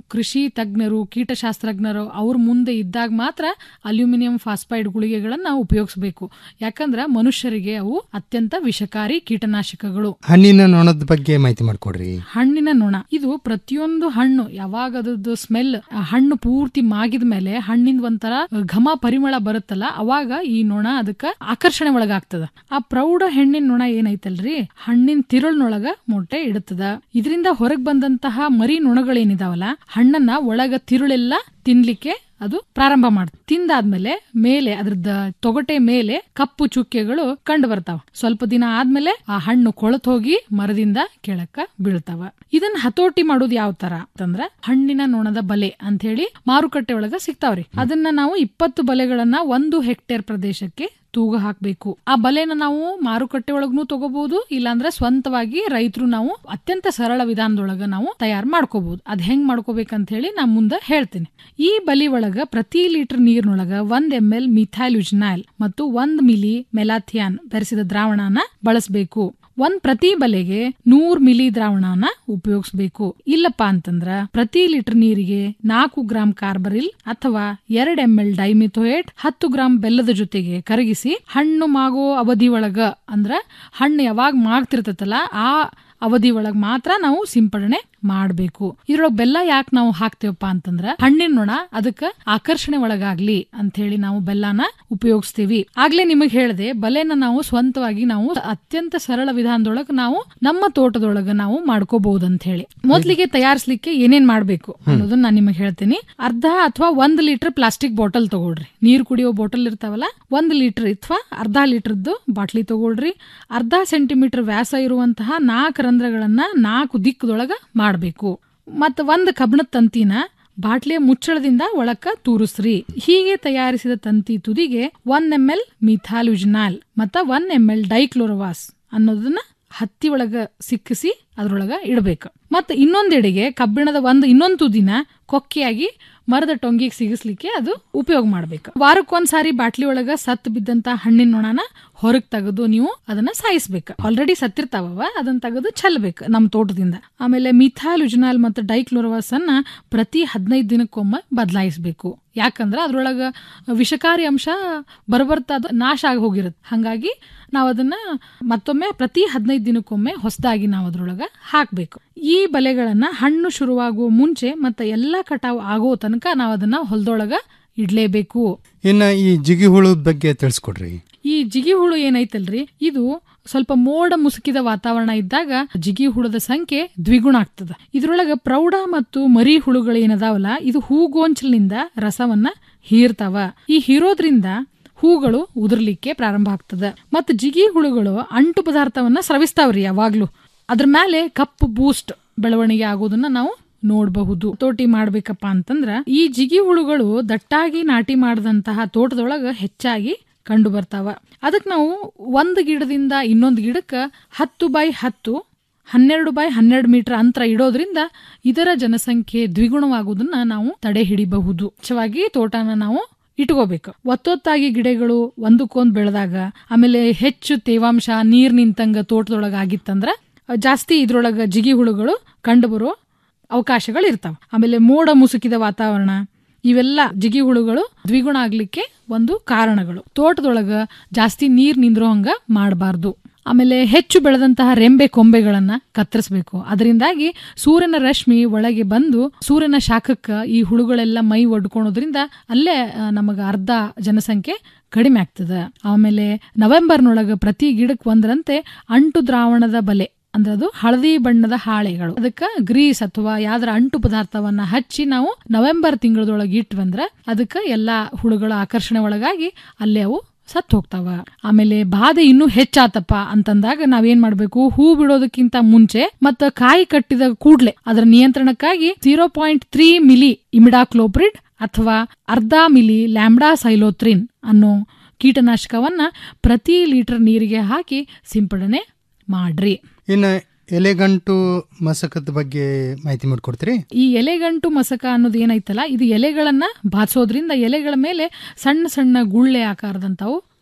ಕೃಷಿ ತಜ್ಞರು ಕೀಟಶಾಸ್ತ್ರಜ್ಞರು ಅವ್ರ ಮುಂದೆ ಇದ್ದಾಗ ಮಾತ್ರ ಅಲ್ಯೂಮಿನಿಯಂ ಫಾಸ್ಫೈಡ್ ಗುಳಿಗೆಗಳನ್ನ ಉಪಯೋಗಿಸಬೇಕು ಯಾಕಂದ್ರೆ ಮನುಷ್ಯರಿಗೆ ಅವು ಅತ್ಯಂತ ವಿಷಕಾರಿ ಕೀಟನಾಶಕಗಳು ಹಣ್ಣಿನ ನೊಣದ ಬಗ್ಗೆ ಮಾಹಿತಿ ಮಾಡ್ಕೊಡ್ರಿ ಹಣ್ಣಿನ ನೊಣ ಇದು ಪ್ರತಿಯೊಂದು ಹಣ್ಣು ಯಾವಾಗ ಅದ್ರದ್ದು ಸ್ಮೆಲ್ ಹಣ್ಣು ಪೂರ್ತಿ ಮಾಗಿದ ಮೇಲೆ ಹಣ್ಣಿಂದ ಒಂಥರ ಘಮ ಪರಿಮಳ ಬರುತ್ತಲ್ಲ ಅವಾಗ ಈ ನೊಣ ಅದಕ್ಕ ಆಕರ್ಷಣೆ ಒಳಗಾಗ್ತದ ಆ ಪ್ರೌಢ ಹೆಣ್ಣಿನ ನೊಣ ಏನೈತಲ್ರಿ ಹಣ್ಣಿನ ತಿರುಳ್ನೊಳಗ ಮೊಟ್ಟೆ ಇಡುತ್ತದ ಇದರಿಂದ ಹೊರಗ್ ಬಂದಂತಹ ಮರಿ ನೊಣಗಳೇನಿದಾವಲ್ಲ ಹಣ್ಣನ್ನ ಒಳಗ ತಿರುಳೆಲ್ಲ ತಿನ್ಲಿಕ್ಕೆ ಅದು ಪ್ರಾರಂಭ ಮಾಡುತ್ತೆ ತಿಂದಾದ್ಮೇಲೆ ಮೇಲೆ ಅದ್ರದ್ದು ತೊಗಟೆ ಮೇಲೆ ಕಪ್ಪು ಚುಕ್ಕೆಗಳು ಕಂಡು ಬರ್ತಾವ ಸ್ವಲ್ಪ ದಿನ ಆದ್ಮೇಲೆ ಆ ಹಣ್ಣು ಕೊಳತ್ ಹೋಗಿ ಮರದಿಂದ ಕೆಳಕ್ಕ ಬೀಳ್ತಾವ ಇದನ್ನ ಹತೋಟಿ ಮಾಡೋದು ಯಾವ ತರ ಅಂತಂದ್ರ ಹಣ್ಣಿನ ನೊಣದ ಬಲೆ ಅಂತ ಹೇಳಿ ಮಾರುಕಟ್ಟೆ ಒಳಗ ಸಿಗ್ತಾವ್ರಿ ಅದನ್ನ ನಾವು ಇಪ್ಪತ್ತು ಬಲೆಗಳನ್ನ ಒಂದು ಹೆಕ್ಟೇರ್ ಪ್ರದೇಶಕ್ಕೆ ತೂಗ ಹಾಕ್ಬೇಕು ಆ ಬಲೆನ ನಾವು ಮಾರುಕಟ್ಟೆ ಒಳಗ್ನು ತಗೋಬಹುದು ಇಲ್ಲಾಂದ್ರೆ ಸ್ವಂತವಾಗಿ ರೈತರು ನಾವು ಅತ್ಯಂತ ಸರಳ ವಿಧಾನದೊಳಗ ನಾವು ತಯಾರು ಮಾಡ್ಕೋಬಹುದು ಅದ್ ಹೆಂಗ್ ಮಾಡ್ಕೋಬೇಕಂತ ಹೇಳಿ ನಾ ಮುಂದೆ ಹೇಳ್ತೀನಿ ಈ ಬಲಿ ಒಳಗ ಪ್ರತಿ ಲೀಟರ್ ನೀರಿನೊಳಗ ಒಂದ್ ಎಂ ಎಲ್ ಮಿಥೈಲ್ ಯುಜ್ನಾಲ್ ಮತ್ತು ಒಂದ್ ಮಿಲಿ ಮೆಲಾಥಿಯಾನ್ ಬೆರೆಸಿದ ದ್ರಾವಣನ ಬಳಸಬೇಕು ಒಂದ್ ಪ್ರತಿ ಬಲೆಗೆ ನೂರ್ ಮಿಲಿ ದ್ರಾವಣನ ಉಪಯೋಗಿಸಬೇಕು ಇಲ್ಲಪ್ಪ ಅಂತಂದ್ರ ಪ್ರತಿ ಲೀಟರ್ ನೀರಿಗೆ ನಾಲ್ಕು ಗ್ರಾಂ ಕಾರ್ಬರಿಲ್ ಅಥವಾ ಎರಡ್ ಎಂ ಎಲ್ ಡೈಮಿಥೋಯೇಟ್ ಹತ್ತು ಗ್ರಾಂ ಬೆಲ್ಲದ ಜೊತೆಗೆ ಕರಗಿಸಿ ಹಣ್ಣು ಮಾಗೋ ಅವಧಿ ಒಳಗ ಅಂದ್ರ ಹಣ್ಣು ಯಾವಾಗ ಮಾಗ್ತಿರ್ತೈತಲ್ಲ ಆ ಅವಧಿ ಒಳಗ್ ಮಾತ್ರ ನಾವು ಸಿಂಪಡಣೆ ಮಾಡಬೇಕು ಇದ್ರೊಳಗ್ ಬೆಲ್ಲ ಯಾಕೆ ನಾವು ಹಾಕ್ತೇವಪ್ಪ ಅಂತಂದ್ರ ಹಣ್ಣಿನ ನೊಣ ಅದಕ್ಕ ಆಕರ್ಷಣೆ ಒಳಗಾಗ್ಲಿ ಅಂತ ಹೇಳಿ ನಾವು ಬೆಲ್ಲನ ಉಪಯೋಗಿಸ್ತೀವಿ ಆಗ್ಲೇ ನಿಮಗ್ ಹೇಳ್ದೆ ಬಲೆನ ನಾವು ಸ್ವಂತವಾಗಿ ನಾವು ಅತ್ಯಂತ ಸರಳ ವಿಧಾನದೊಳಗ ನಾವು ನಮ್ಮ ತೋಟದೊಳಗ ನಾವು ಮಾಡ್ಕೋಬಹುದು ಅಂತ ಹೇಳಿ ಮೊದ್ಲಿಗೆ ತಯಾರಿಸ್ಲಿಕ್ಕೆ ಏನೇನ್ ಮಾಡ್ಬೇಕು ಅನ್ನೋದನ್ನ ನಾನು ನಿಮಗೆ ಹೇಳ್ತೀನಿ ಅರ್ಧ ಅಥವಾ ಒಂದ್ ಲೀಟರ್ ಪ್ಲಾಸ್ಟಿಕ್ ಬಾಟಲ್ ತಗೊಳ್ರಿ ನೀರ್ ಕುಡಿಯೋ ಬಾಟಲ್ ಇರ್ತಾವಲ್ಲ ಒಂದ್ ಲೀಟರ್ ಅಥವಾ ಅರ್ಧ ಲೀಟರ್ದು ಬಾಟ್ಲಿ ತಗೊಳ್ರಿ ಅರ್ಧ ಸೆಂಟಿಮೀಟರ್ ವ್ಯಾಸ ಇರುವಂತಹ ನಾಲ್ಕು ರಂಧ್ರಗಳನ್ನ ನಾಲ್ಕು ದಿಕ್ಕದೊಳಗ ಮಾಡಬೇಕು ಮತ್ತ ಒಂದ್ ಕಬ್ಣದ ತಂತಿನ ಬಾಟ್ಲಿಯ ಮುಚ್ಚಳದಿಂದ ಒಳಕ್ಕ ತೂರಿಸ್ರಿ ಹೀಗೆ ತಯಾರಿಸಿದ ತಂತಿ ತುದಿಗೆ ಒನ್ ಎಂ ಎಲ್ ಮಿಥಾಲುಜ್ನಾಲ್ ಮತ್ತ ಒನ್ ಎಂ ಎಲ್ ಡೈಕ್ಲೋರವಾಸ್ ಅನ್ನೋದನ್ನ ಹತ್ತಿ ಒಳಗ ಸಿಕ್ಕಿಸಿ ಅದ್ರೊಳಗ ಇಡಬೇಕು ಮತ್ತ ಇನ್ನೊಂದೆಡೆಗೆ ಕಬ್ಬಿಣದ ಒಂದು ಇನ್ನೊಂದು ತುದಿನ ಕೊಕ್ಕೆಯಾಗಿ ಮರದ ಟೊಂಗಿಗೆ ಸಿಗಿಸ್ಲಿಕ್ಕೆ ಅದು ಉಪಯೋಗ ಮಾಡ್ಬೇಕು ವಾರಕ್ಕೊಂದ್ಸಾರಿ ಬಾಟ್ಲಿ ಒಳಗ ಸತ್ ಬಿದ್ದಂತ ಹಣ್ಣಿನ ನೊಣನ ಹೊರಗ್ ತೆಗೆದು ನೀವು ಅದನ್ನ ಸಾಯಿಸ್ಬೇಕು ಆಲ್ರೆಡಿ ಸತ್ತಿರ್ತಾವ ಅದನ್ನ ತೆಗೆದು ಚೆಲ್ಬೇಕು ನಮ್ಮ ತೋಟದಿಂದ ಆಮೇಲೆ ಮಿಥಾಲ್ ಯುಜನಾಲ್ ಮತ್ತು ಡೈಕ್ಲೋರವಾಸ್ ಅನ್ನ ಪ್ರತಿ ಹದಿನೈದು ದಿನಕ್ಕೊಮ್ಮೆ ಬದಲಾಯಿಸಬೇಕು ಯಾಕಂದ್ರೆ ಅದ್ರೊಳಗ ವಿಷಕಾರಿ ಅಂಶ ಬರ್ಬರ್ತಾ ಅದು ನಾಶ ಆಗಿ ಹೋಗಿರುತ್ತೆ ಹಂಗಾಗಿ ನಾವು ಅದನ್ನ ಮತ್ತೊಮ್ಮೆ ಪ್ರತಿ ಹದಿನೈದು ದಿನಕ್ಕೊಮ್ಮೆ ಹೊಸದಾಗಿ ನಾವು ಅದ್ರೊಳಗ ಹಾಕ್ಬೇಕು ಈ ಬಲೆಗಳನ್ನ ಹಣ್ಣು ಶುರುವಾಗುವ ಮುಂಚೆ ಮತ್ತೆ ಎಲ್ಲಾ ಕಟಾವು ಆಗೋ ತನಕ ನಾವು ಅದನ್ನ ಹೊಲದೊಳಗ ಇಡ್ಲೇಬೇಕು ಇನ್ನ ಈ ಜಿಗಿ ಹುಳದ ಬಗ್ಗೆ ತಿಳಿಸ್ಕೊಡ್ರಿ ಈ ಜಿಗಿ ಹುಳು ಏನೈತಲ್ರಿ ಇದು ಸ್ವಲ್ಪ ಮೋಡ ಮುಸುಕಿದ ವಾತಾವರಣ ಇದ್ದಾಗ ಜಿಗಿ ಹುಳದ ಸಂಖ್ಯೆ ದ್ವಿಗುಣ ಆಗ್ತದ ಇದ್ರೊಳಗ ಪ್ರೌಢ ಮತ್ತು ಮರಿ ಹುಳುಗಳು ಏನದಾವಲ್ಲ ಇದು ಹೂಗೋಂಚಲಿನಿಂದ ರಸವನ್ನ ಹೀರ್ತಾವ ಈ ಹೀರೋದ್ರಿಂದ ಹೂಗಳು ಉದುರ್ಲಿಕ್ಕೆ ಪ್ರಾರಂಭ ಆಗ್ತದ ಮತ್ತ ಜಿಗಿ ಹುಳುಗಳು ಅಂಟು ಪದಾರ್ಥವನ್ನ ಸ್ರವಿಸ್ತಾವ್ರಿ ಯಾವಾಗ್ಲೂ ಅದ್ರ ಮೇಲೆ ಕಪ್ಪು ಬೂಸ್ಟ್ ಬೆಳವಣಿಗೆ ಆಗೋದನ್ನ ನಾವು ನೋಡಬಹುದು ತೋಟಿ ಮಾಡ್ಬೇಕಪ್ಪ ಅಂತಂದ್ರ ಈ ಜಿಗಿ ಹುಳುಗಳು ದಟ್ಟಾಗಿ ನಾಟಿ ಮಾಡಿದಂತಹ ತೋಟದೊಳಗ ಹೆಚ್ಚಾಗಿ ಕಂಡು ಬರ್ತಾವ ಅದಕ್ಕೆ ನಾವು ಒಂದು ಗಿಡದಿಂದ ಇನ್ನೊಂದು ಗಿಡಕ್ಕೆ ಹತ್ತು ಬೈ ಹತ್ತು ಹನ್ನೆರಡು ಬೈ ಹನ್ನೆರಡು ಮೀಟರ್ ಅಂತರ ಇಡೋದ್ರಿಂದ ಇದರ ಜನಸಂಖ್ಯೆ ದ್ವಿಗುಣವಾಗುವುದನ್ನ ನಾವು ತಡೆ ಹಿಡಿಬಹುದು ಮುಖ್ಯವಾಗಿ ತೋಟನ ನಾವು ಇಟ್ಕೋಬೇಕು ಒತ್ತೊತ್ತಾಗಿ ಗಿಡಗಳು ಒಂದಕ್ಕೊಂದು ಬೆಳೆದಾಗ ಆಮೇಲೆ ಹೆಚ್ಚು ತೇವಾಂಶ ನೀರ್ ನಿಂತಂಗ ತೋಟದೊಳಗ ಆಗಿತ್ತಂದ್ರ ಜಾಸ್ತಿ ಇದ್ರೊಳಗ ಜಿಗಿ ಹುಳುಗಳು ಕಂಡುಬರೋ ಅವಕಾಶಗಳು ಇರ್ತಾವ ಆಮೇಲೆ ಮೋಡ ಮುಸುಕಿದ ವಾತಾವರಣ ಇವೆಲ್ಲ ಜಿಗಿ ಹುಳುಗಳು ದ್ವಿಗುಣ ಆಗ್ಲಿಕ್ಕೆ ಒಂದು ಕಾರಣಗಳು ತೋಟದೊಳಗ ಜಾಸ್ತಿ ನೀರ್ ನಿಂದ್ರೋ ಹಂಗ ಮಾಡಬಾರ್ದು ಆಮೇಲೆ ಹೆಚ್ಚು ಬೆಳೆದಂತಹ ರೆಂಬೆ ಕೊಂಬೆಗಳನ್ನ ಕತ್ತರಿಸಬೇಕು ಅದರಿಂದಾಗಿ ಸೂರ್ಯನ ರಶ್ಮಿ ಒಳಗೆ ಬಂದು ಸೂರ್ಯನ ಶಾಖಕ್ಕ ಈ ಹುಳುಗಳೆಲ್ಲ ಮೈ ಒಡ್ಕೊಳೋದ್ರಿಂದ ಅಲ್ಲೇ ನಮಗ ಅರ್ಧ ಜನಸಂಖ್ಯೆ ಕಡಿಮೆ ಆಗ್ತದ ಆಮೇಲೆ ನವೆಂಬರ್ನೊಳಗ ಪ್ರತಿ ಗಿಡಕ್ಕೆ ಒಂದರಂತೆ ಅಂಟು ದ್ರಾವಣದ ಬಲೆ ಅಂದ್ರೆ ಅದು ಹಳದಿ ಬಣ್ಣದ ಹಾಳೆಗಳು ಅದಕ್ಕ ಗ್ರೀಸ್ ಅಥವಾ ಯಾವ್ದಾರ ಅಂಟು ಪದಾರ್ಥವನ್ನ ಹಚ್ಚಿ ನಾವು ನವೆಂಬರ್ ತಿಂಗಳದೊಳಗೆ ಇಟ್ವಂದ್ರ ಅದಕ್ಕ ಎಲ್ಲಾ ಹುಳುಗಳ ಆಕರ್ಷಣೆ ಒಳಗಾಗಿ ಅಲ್ಲೇ ಅವು ಸತ್ ಹೋಗ್ತಾವ ಆಮೇಲೆ ಬಾಧೆ ಇನ್ನೂ ಹೆಚ್ಚಾತಪ್ಪ ಅಂತಂದಾಗ ನಾವೇನ್ ಮಾಡ್ಬೇಕು ಹೂ ಬಿಡೋದಕ್ಕಿಂತ ಮುಂಚೆ ಮತ್ತ ಕಾಯಿ ಕಟ್ಟಿದ ಕೂಡ್ಲೆ ಅದರ ನಿಯಂತ್ರಣಕ್ಕಾಗಿ zero point three milli imidacloprid ಅಥವಾ ಅರ್ಧ ಮಿಲಿ ಲ್ಯಾಂಬ್ಡಾ ಸೈಲೋತ್ರಿನ್ ಅನ್ನೋ ಕೀಟನಾಶಕವನ್ನ ಪ್ರತಿ ಲೀಟರ್ ನೀರಿಗೆ ಹಾಕಿ ಸಿಂಪಡಣೆ ಮಾಡ್ರಿ ಇನ್ನ ಎಲೆಗಂಟು ಮಸಕದ ಬಗ್ಗೆ ಮಾಹಿತಿ ಮಾಡಿಕೊಡ್ತೀರಿ ಈ ಎಲೆಗಂಟು ಮಸಕ ಅನ್ನೋದು ಏನೈತಲ್ಲ ಇದು ಎಲೆಗಳನ್ನ ಬಾಚೋದ್ರಿಂದ ಎಲೆಗಳ ಮೇಲೆ ಸಣ್ಣ ಸಣ್ಣ ಗುಳ್ಳೆ ಆಕಾರದಂತವು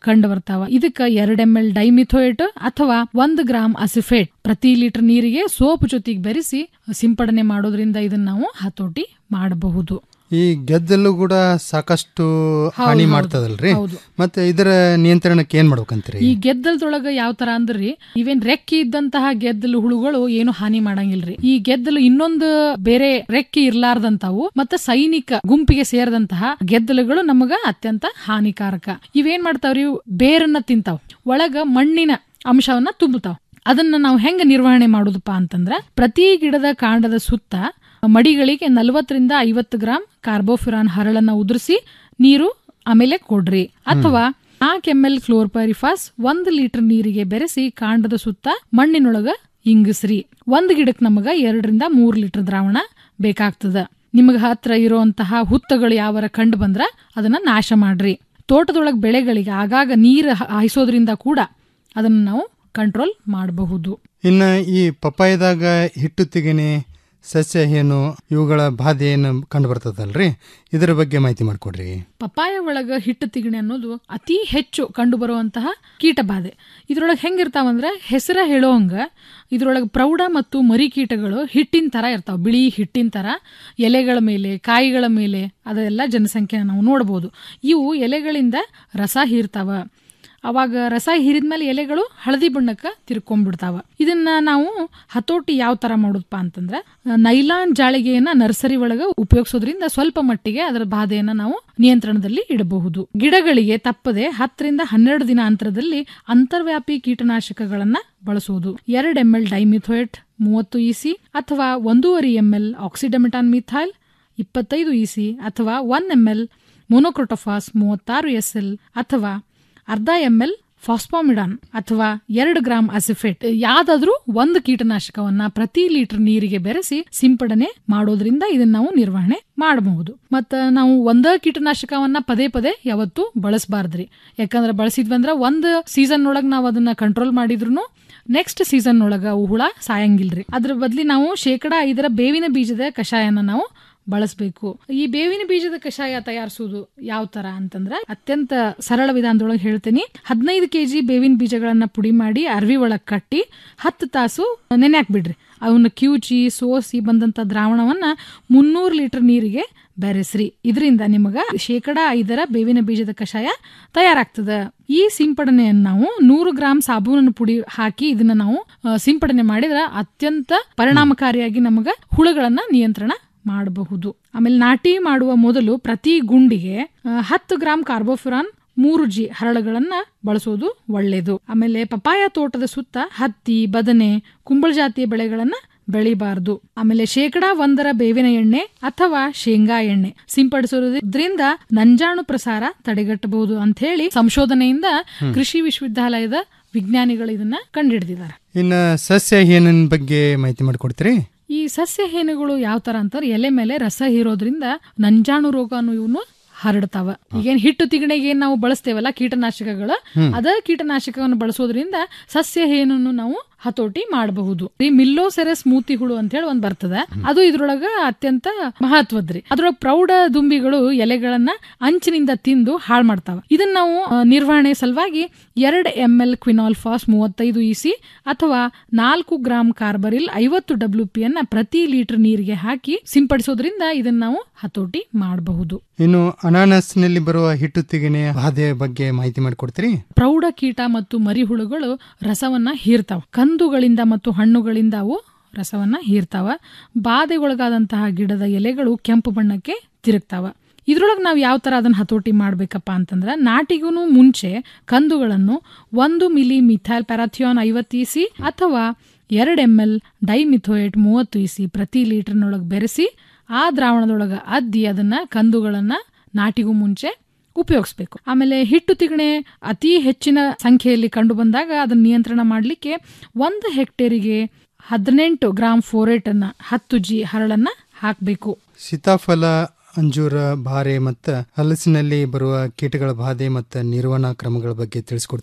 ಕಂಡು ಬರ್ತಾವ ಇದಕ್ಕ ಎರಡ್ ಎಂ ಎಲ್ ಡೈಮಿಥೋಯೇಟ್ ಅಥವಾ ಒಂದ್ ಗ್ರಾಮ್ ಅಸಿಫೇಟ್ ಪ್ರತಿ ಲೀಟರ್ ನೀರಿಗೆ ಸೋಪ್ ಜೊತೆಗೆ ಬೆರೆಸಿ ಸಿಂಪಡಣೆ ಮಾಡೋದ್ರಿಂದ ಇದನ್ನ ನಾವು ಹತೋಟಿ ಮಾಡಬಹುದು ಈ ಗೆದ್ದಲು ಕೂಡ ಸಾಕಷ್ಟು ಹಾನಿ ಹೌದು, ಮಾಡ್ತದಲ್ರಿ ಹೌದು. ಮತ್ತೆ ಇದರ ನಿಯಂತ್ರಣಕ್ಕೆ ಏನ್ ಮಾಡ್ಬೇಕಂತೀರಿ ಈ ಗೆದ್ದಲದೊಳಗ ಯಾವ ತರ ಅಂದ್ರಿ ಇವೇನ್ ರೆಕ್ಕೆ ಇದ್ದಂತಹ ಗೆದ್ದಲು ಹುಳುಗಳು ಏನು ಹಾನಿ ಮಾಡಂಗಿಲ್ರಿ ಈ ಗೆದ್ದಲು ಇನ್ನೊಂದು ಬೇರೆ ರೆಕ್ಕೆ ಇರ್ಲಾರ್ದಂತಾವು ಮತ್ತೆ ಸೈನಿಕ ಗುಂಪಿಗೆ ಸೇರಿದಂತಹ ಗೆದ್ದಲುಗಳು ನಮಗ ಅತ್ಯಂತ ಹಾನಿಕಾರಕ ಇವೇನ್ ಮಾಡ್ತಾವ್ರಿ ಇವು ಬೇರನ್ನ ತಿಂತಾವ್ ಒಳಗ ಮಣ್ಣಿನ ಅಂಶವನ್ನ ತುಂಬುತ್ತಾವ್ ಅದನ್ನ ನಾವು ಹೆಂಗ ನಿರ್ವಹಣೆ ಮಾಡುದಪ್ಪ ಅಂತಂದ್ರ ಪ್ರತಿ ಗಿಡದ ಕಾಂಡದ ಸುತ್ತ ಮಡಿಗಳಿಗೆ ನಲವತ್ತರಿಂದ ಐವತ್ತು ಗ್ರಾಂ ಕಾರ್ಬೋಫಿರಾನ್ ಹರಳನ್ನ ಉದುರಿಸಿ ನೀರು ಆಮೇಲೆ ಕೊಡ್ರಿ ಅಥವಾ ನಾಲ್ಕು ಎಂ ಎಲ್ ಕ್ಲೋರ್ಪರಿಫಾಸ್ ಒಂದ್ ಲೀಟರ್ ನೀರಿಗೆ ಬೆರೆಸಿ ಕಾಂಡದ ಸುತ್ತ ಮಣ್ಣಿನೊಳಗ ಇಂಗಿಸ್ರಿ ಒಂದ್ ಗಿಡಕ್ ನಮಗ ಎರಡರಿಂದ ಮೂರ್ ಲೀಟರ್ ದ್ರಾವಣ ಬೇಕಾಗ್ತದ ನಿಮಗ ಹತ್ರ ಇರುವಂತಹ ಹುತ್ತಗಳು ಯಾವರ ಕಂಡು ಬಂದ್ರ ಅದನ್ನ ನಾಶ ಮಾಡ್ರಿ ತೋಟದೊಳಗ ಬೆಳೆಗಳಿಗೆ ಆಗಾಗ ನೀರು ಹಾಯಿಸೋದ್ರಿಂದ ಕೂಡ ಅದನ್ನ ನಾವು ಕಂಟ್ರೋಲ್ ಮಾಡಬಹುದು ಇನ್ನ ಈ ಪಪ್ಪಾಯದಾಗ ಹಿಟ್ಟು ತೆಗೆನೆ ಸಸ್ಯ ಏನು ಇವುಗಳ ಬಾಧೆ ಏನು ಕಂಡು ಬರ್ತದಲ್ರಿ ಇದರ ಬಗ್ಗೆ ಮಾಹಿತಿ ಮಾಡಿಕೊಡ್ರಿ ಪಪ್ಪಾಯ ಒಳಗ ಹಿಟ್ಟು ತಿಗಣೆ ಅನ್ನೋದು ಅತಿ ಹೆಚ್ಚು ಕಂಡು ಬರುವಂತಹ ಕೀಟ ಬಾಧೆ ಇದ್ರೊಳಗೆ ಹೆಂಗಿರ್ತಾವಂದ್ರೆ ಹೆಸರ ಹೇಳೋಂಗ ಇದ್ರೊಳಗೆ ಪ್ರೌಢ ಮತ್ತು ಮರಿ ಕೀಟಗಳು ಹಿಟ್ಟಿನ ತರ ಇರ್ತಾವ ಬಿಳಿ ಹಿಟ್ಟಿನ ತರ ಎಲೆಗಳ ಮೇಲೆ ಕಾಯಿಗಳ ಮೇಲೆ ಅದೆಲ್ಲ ಜನಸಂಖ್ಯೆ ನಾವು ನೋಡ್ಬೋದು ಇವು ಎಲೆಗಳಿಂದ ರಸ ಹೀರ್ತಾವ ಅವಾಗ ರಸ ಹೀರಿದ್ಮೇಲೆ ಎಲೆಗಳು ಹಳದಿ ಬಣ್ಣಕ್ಕೆ ತಿರ್ಕೊಂಡ್ಬಿಡ್ತಾವ ಇದನ್ನ ನಾವು ಹತೋಟಿ ಯಾವ ತರ ಮಾಡೋದಪ್ಪ ಅಂತಂದ್ರೆ ನೈಲಾನ್ ಜಾಳಿಗೆಯನ್ನ ನರ್ಸರಿ ಒಳಗ ಉಪಯೋಗಿಸೋದ್ರಿಂದ ಸ್ವಲ್ಪ ಮಟ್ಟಿಗೆ ಅದರ ಬಾಧೆಯನ್ನ ನಾವು ನಿಯಂತ್ರಣದಲ್ಲಿ ಇಡಬಹುದು ಗಿಡಗಳಿಗೆ ತಪ್ಪದೆ ಹತ್ತರಿಂದ ಹನ್ನೆರಡು ದಿನ ಅಂತರದಲ್ಲಿ ಅಂತರ್ವ್ಯಾಪಿ ಕೀಟನಾಶಕಗಳನ್ನ ಬಳಸುವುದು ಎರಡು ಎಂ ಎಲ್ ಡೈಮಿಥೋಯೇಟ್ ಮೂವತ್ತು ಇಸಿ ಅಥವಾ ಒಂದೂವರೆ ಎಂ ಎಲ್ ಆಕ್ಸಿಡಮಿಟಾನ್ ಮಿಥೈಲ್ ಇಪ್ಪತ್ತೈದು ಇಸಿ ಅಥವಾ ಒನ್ ಎಂ ಎಲ್ ಮೊನೊಕ್ರೋಟೋಫಾಸ್ ಮೂವತ್ತಾರು ಎಸ್ ಎಲ್ ಅಥವಾ ಅರ್ಧ ಎಂ ಎಲ್ ಫಾಸ್ಫಾಮಿಡಾನ್ ಅಥವಾ ಎರಡು ಗ್ರಾಂ ಅಸಿಫೇಟ್ ಯಾವ್ದಾದ್ರೂ ಒಂದು ಕೀಟನಾಶಕವನ್ನ ಪ್ರತಿ ಲೀಟರ್ ನೀರಿಗೆ ಬೆರೆಸಿ ಸಿಂಪಡಣೆ ಮಾಡೋದ್ರಿಂದ ಇದನ್ನ ನಾವು ನಿರ್ವಹಣೆ ಮಾಡಬಹುದು ಮತ್ತ ನಾವು ಒಂದ ಕೀಟನಾಶಕವನ್ನ ಪದೇ ಪದೇ ಯಾವತ್ತೂ ಬಳಸಬಾರ್ದ್ರಿ ಯಾಕಂದ್ರೆ ಬಳಸಿದ್ವಂದ್ರ ಒಂದ್ ಸೀಸನ್ ಒಳಗ್ ನಾವು ಅದನ್ನ ಕಂಟ್ರೋಲ್ ಮಾಡಿದ್ರು ನೆಕ್ಸ್ಟ್ ಸೀಸನ್ ಒಳಗ ಅವು ಹುಳ ಸಾಯಂಗಿಲ್ರಿ ಅದ್ರ ಬದ್ಲಿ ನಾವು ಶೇಕಡ ಐದರ ಬೇವಿನ ಬೀಜದ ಕಷಾಯನ ನಾವು ಬಳಸಬೇಕು ಈ ಬೇವಿನ ಬೀಜದ ಕಷಾಯ ತಯಾರಿಸುವುದು ಯಾವ ತರ ಅಂತಂದ್ರೆ ಅತ್ಯಂತ ಸರಳ ವಿಧಾನದೊಳಗೆ ಹೇಳ್ತೀನಿ ಹದಿನೈದು ಕೆಜಿ ಬೇವಿನ ಬೀಜಗಳನ್ನ ಪುಡಿ ಮಾಡಿ ಅರ್ವಿ ಒಳಗ್ ಕಟ್ಟಿ ಹತ್ತು ತಾಸು ನೆನೆ ಹಾಕ್ಬಿಡ್ರಿ ಅವನ್ನ ಕಿವುಚಿ ಸೋಸಿ ಬಂದಂತ ದ್ರಾವಣವನ್ನ ಮುನ್ನೂರು ಲೀಟರ್ ನೀರಿಗೆ ಬೆರೆಸ್ರಿ ಇದರಿಂದ ನಿಮಗ ಶೇಕಡ ಐದರ ಬೇವಿನ ಬೀಜದ ಕಷಾಯ ತಯಾರಾಗ್ತದ ಈ ಸಿಂಪಡಣೆಯನ್ನು ನಾವು ನೂರು ಗ್ರಾಂ ಸಾಬೂನನ್ನು ಪುಡಿ ಹಾಕಿ ಇದನ್ನ ನಾವು ಆ, ಸಿಂಪಡಣೆ ಮಾಡಿದ್ರೆ ಅತ್ಯಂತ ಪರಿಣಾಮಕಾರಿಯಾಗಿ ನಮಗ ಹುಳುಗಳನ್ನ ನಿಯಂತ್ರಣ ಮಾಡಬಹುದು ಆಮೇಲೆ ನಾಟಿ ಮಾಡುವ ಮೊದಲು ಪ್ರತಿ ಗುಂಡಿಗೆ ಆ, ಹತ್ತು ಗ್ರಾಂ ಕಾರ್ಬೋಫುರಾನ್ ಮೂರು ಜಿ ಹರಳುಗಳನ್ನ ಬಳಸೋದು ಒಳ್ಳೆಯದು ಆಮೇಲೆ ಪಪಾಯ ತೋಟದ ಸುತ್ತ ಹತ್ತಿ ಬದನೆ ಕುಂಬಳ ಜಾತಿಯ ಬೆಳೆಗಳನ್ನ ಬೆಳಿಬಾರ್ದು ಆಮೇಲೆ ಶೇಕಡಾ ಒಂದರ ಬೇವಿನ ಎಣ್ಣೆ ಅಥವಾ ಶೇಂಗಾ ಎಣ್ಣೆ ಸಿಂಪಡಿಸೋದ್ರಿಂದ ನಂಜಾಣು ಪ್ರಸಾರ ತಡೆಗಟ್ಟಬಹುದು ಅಂತ ಹೇಳಿ ಸಂಶೋಧನೆಯಿಂದ ಹ್ಮ್. ಕೃಷಿ ವಿಶ್ವವಿದ್ಯಾಲಯದ ವಿಜ್ಞಾನಿಗಳು ಇದನ್ನ ಕಂಡುಹಿಡಿದಿದ್ದಾರೆ ಇನ್ನ ಸಸ್ಯ ಏನಿನ ಬಗ್ಗೆ ಮಾಹಿತಿ ಮಾಡಿಕೊಡ್ತೀರಿ ಈ ಸಸ್ಯ ಹೇನುಗಳು ಯಾವ ತರ ಅಂತಾರೆ ಎಲೆ ಮೇಲೆ ರಸ ಹೀರೋದ್ರಿಂದ ನಂಜಾಣು ರೋಗ ಅನ್ನೋ ಇವನು ಹರಡ್ತಾವ ಈಗೇನ್ ಹಿಟ್ಟು ತಿಗಣೆಗೆ ಏನ್ ನಾವು ಬಳಸ್ತೇವಲ್ಲ ಕೀಟನಾಶಕಗಳು ಹ್ಮ್. ಅದ ಕೀಟನಾಶಕವನ್ನು ಬಳಸೋದ್ರಿಂದ ಸಸ್ಯ ಹೇನನ್ನು ನಾವು ಹತೋಟಿ ಮಾಡಬಹುದು ಈ ಮಿಲ್ಲೋಸೆರಸ್ ಮೂತಿ ಹುಳು ಅಂತ ಹೇಳಿ ಒಂದ್ ಬರ್ತದ ಅದು ಇದ್ರೊಳಗ ಅತ್ಯಂತ ಮಹತ್ವದ್ರಿ ಅದ್ರೊಳಗ ಪ್ರೌಢ ದುಂಬಿಗಳು ಎಲೆಗಳನ್ನ ಅಂಚಿನಿಂದ ತಿಂದು ಹಾಳು ಮಾಡ್ತಾವ ಇದನ್ನ ನಾವು ಆ, ನಿರ್ವಹಣೆ ಸಲುವಾಗಿ ಎರಡ್ ಎಂ ಎಲ್ ಕ್ವಿನಾಲ್ಫಾಸ್ ಮೂವತ್ತೈದು ಇಸಿ ಅಥವಾ ನಾಲ್ಕು ಗ್ರಾಂ ಕಾರ್ಬರಿಲ್ ಐವತ್ತು ಡಬ್ಲ್ಯೂ ಪಿ ಅನ್ನ ಪ್ರತಿ ಲೀಟರ್ ನೀರಿಗೆ ಹಾಕಿ ಸಿಂಪಡಿಸೋದ್ರಿಂದ ಇದನ್ನ ನಾವು ಹತೋಟಿ ಮಾಡಬಹುದು ಇನ್ನು ಅನಾನಸ್ನಲ್ಲಿ ಬರುವ ಹಿಟ್ಟು ತೆಗೆನೆ ಬಾಧೆ ಬಗ್ಗೆ ಮಾಹಿತಿ ಮಾಡಿಕೊಡ್ತೀರಿ ಪ್ರೌಢ ಕೀಟ ಮತ್ತು ಮರಿಹುಳುಗಳು ರಸವನ್ನ ಹೀರ್ತಾವ ಕಂದುಗಳಿಂದ ಮತ್ತು ಹಣ್ಣುಗಳಿಂದ ಅವು ರಸವನ್ನ ಹೀರ್ತಾವ ಬಾಧೆಗೊಳಗಾದಂತಹ ಗಿಡದ ಎಲೆಗಳು ಕೆಂಪು ಬಣ್ಣಕ್ಕೆ ತಿರುಗ್ತಾವ ಇದ್ರೊಳಗೆ ನಾವು ಯಾವ ಥರ ಅದನ್ನು ಹತೋಟಿ ಮಾಡಬೇಕಪ್ಪ ಅಂತಂದ್ರೆ ನಾಟಿಗೂ ಮುಂಚೆ ಕಂದುಗಳನ್ನು ಒಂದು ಮಿಲಿ ಮಿಥೈಲ್ ಪ್ಯಾರಾಥಿಯಾನ್ ಐವತ್ತು ಇಸಿ ಅಥವಾ ಎರಡು ಎಮ್ ಎಲ್ ಡೈಮಿಥೋಯೇಟ್ ಮೂವತ್ತು ಇಸಿ ಪ್ರತಿ ಲೀಟರ್ನೊಳಗೆ ಬೆರೆಸಿ ಆ ದ್ರಾವಣದೊಳಗೆ ಅದ್ದಿ ಅದನ್ನ ಕಂದುಗಳನ್ನ ನಾಟಿಗೂ ಮುಂಚೆ ಉಪಯೋಗಿಸ್ಬೇಕು ಆಮೇಲೆ ಹಿಟ್ಟು ತಿಗಣೆ ಅತಿ ಹೆಚ್ಚಿನ ಸಂಖ್ಯೆಯಲ್ಲಿ ಕಂಡು ಬಂದಾಗ ಅದನ್ನ ನಿಯಂತ್ರಣ ಮಾಡಲಿಕ್ಕೆ ಒಂದು ಹೆಕ್ಟೇರಿಗೆ ಹದಿನೆಂಟು ಗ್ರಾಂ ಫೋರೇಟ್ ಅನ್ನ ಹತ್ತು ಜಿ ಹರಳನ್ನ ಹಾಕಬೇಕು ಸೀತಾಫಲ ಅಂಜೂರ ಬಾರೆ ಮತ್ತು ಹಲಸಿನಲ್ಲಿ ಬರುವ ಕೀಟಗಳ ಬಾಧೆ ಮತ್ತು ನಿರ್ವಹಣಾ ಕ್ರಮಗಳ ಬಗ್ಗೆ ತಿಳಿಸ್ಕೊಡ್ತೀರಿ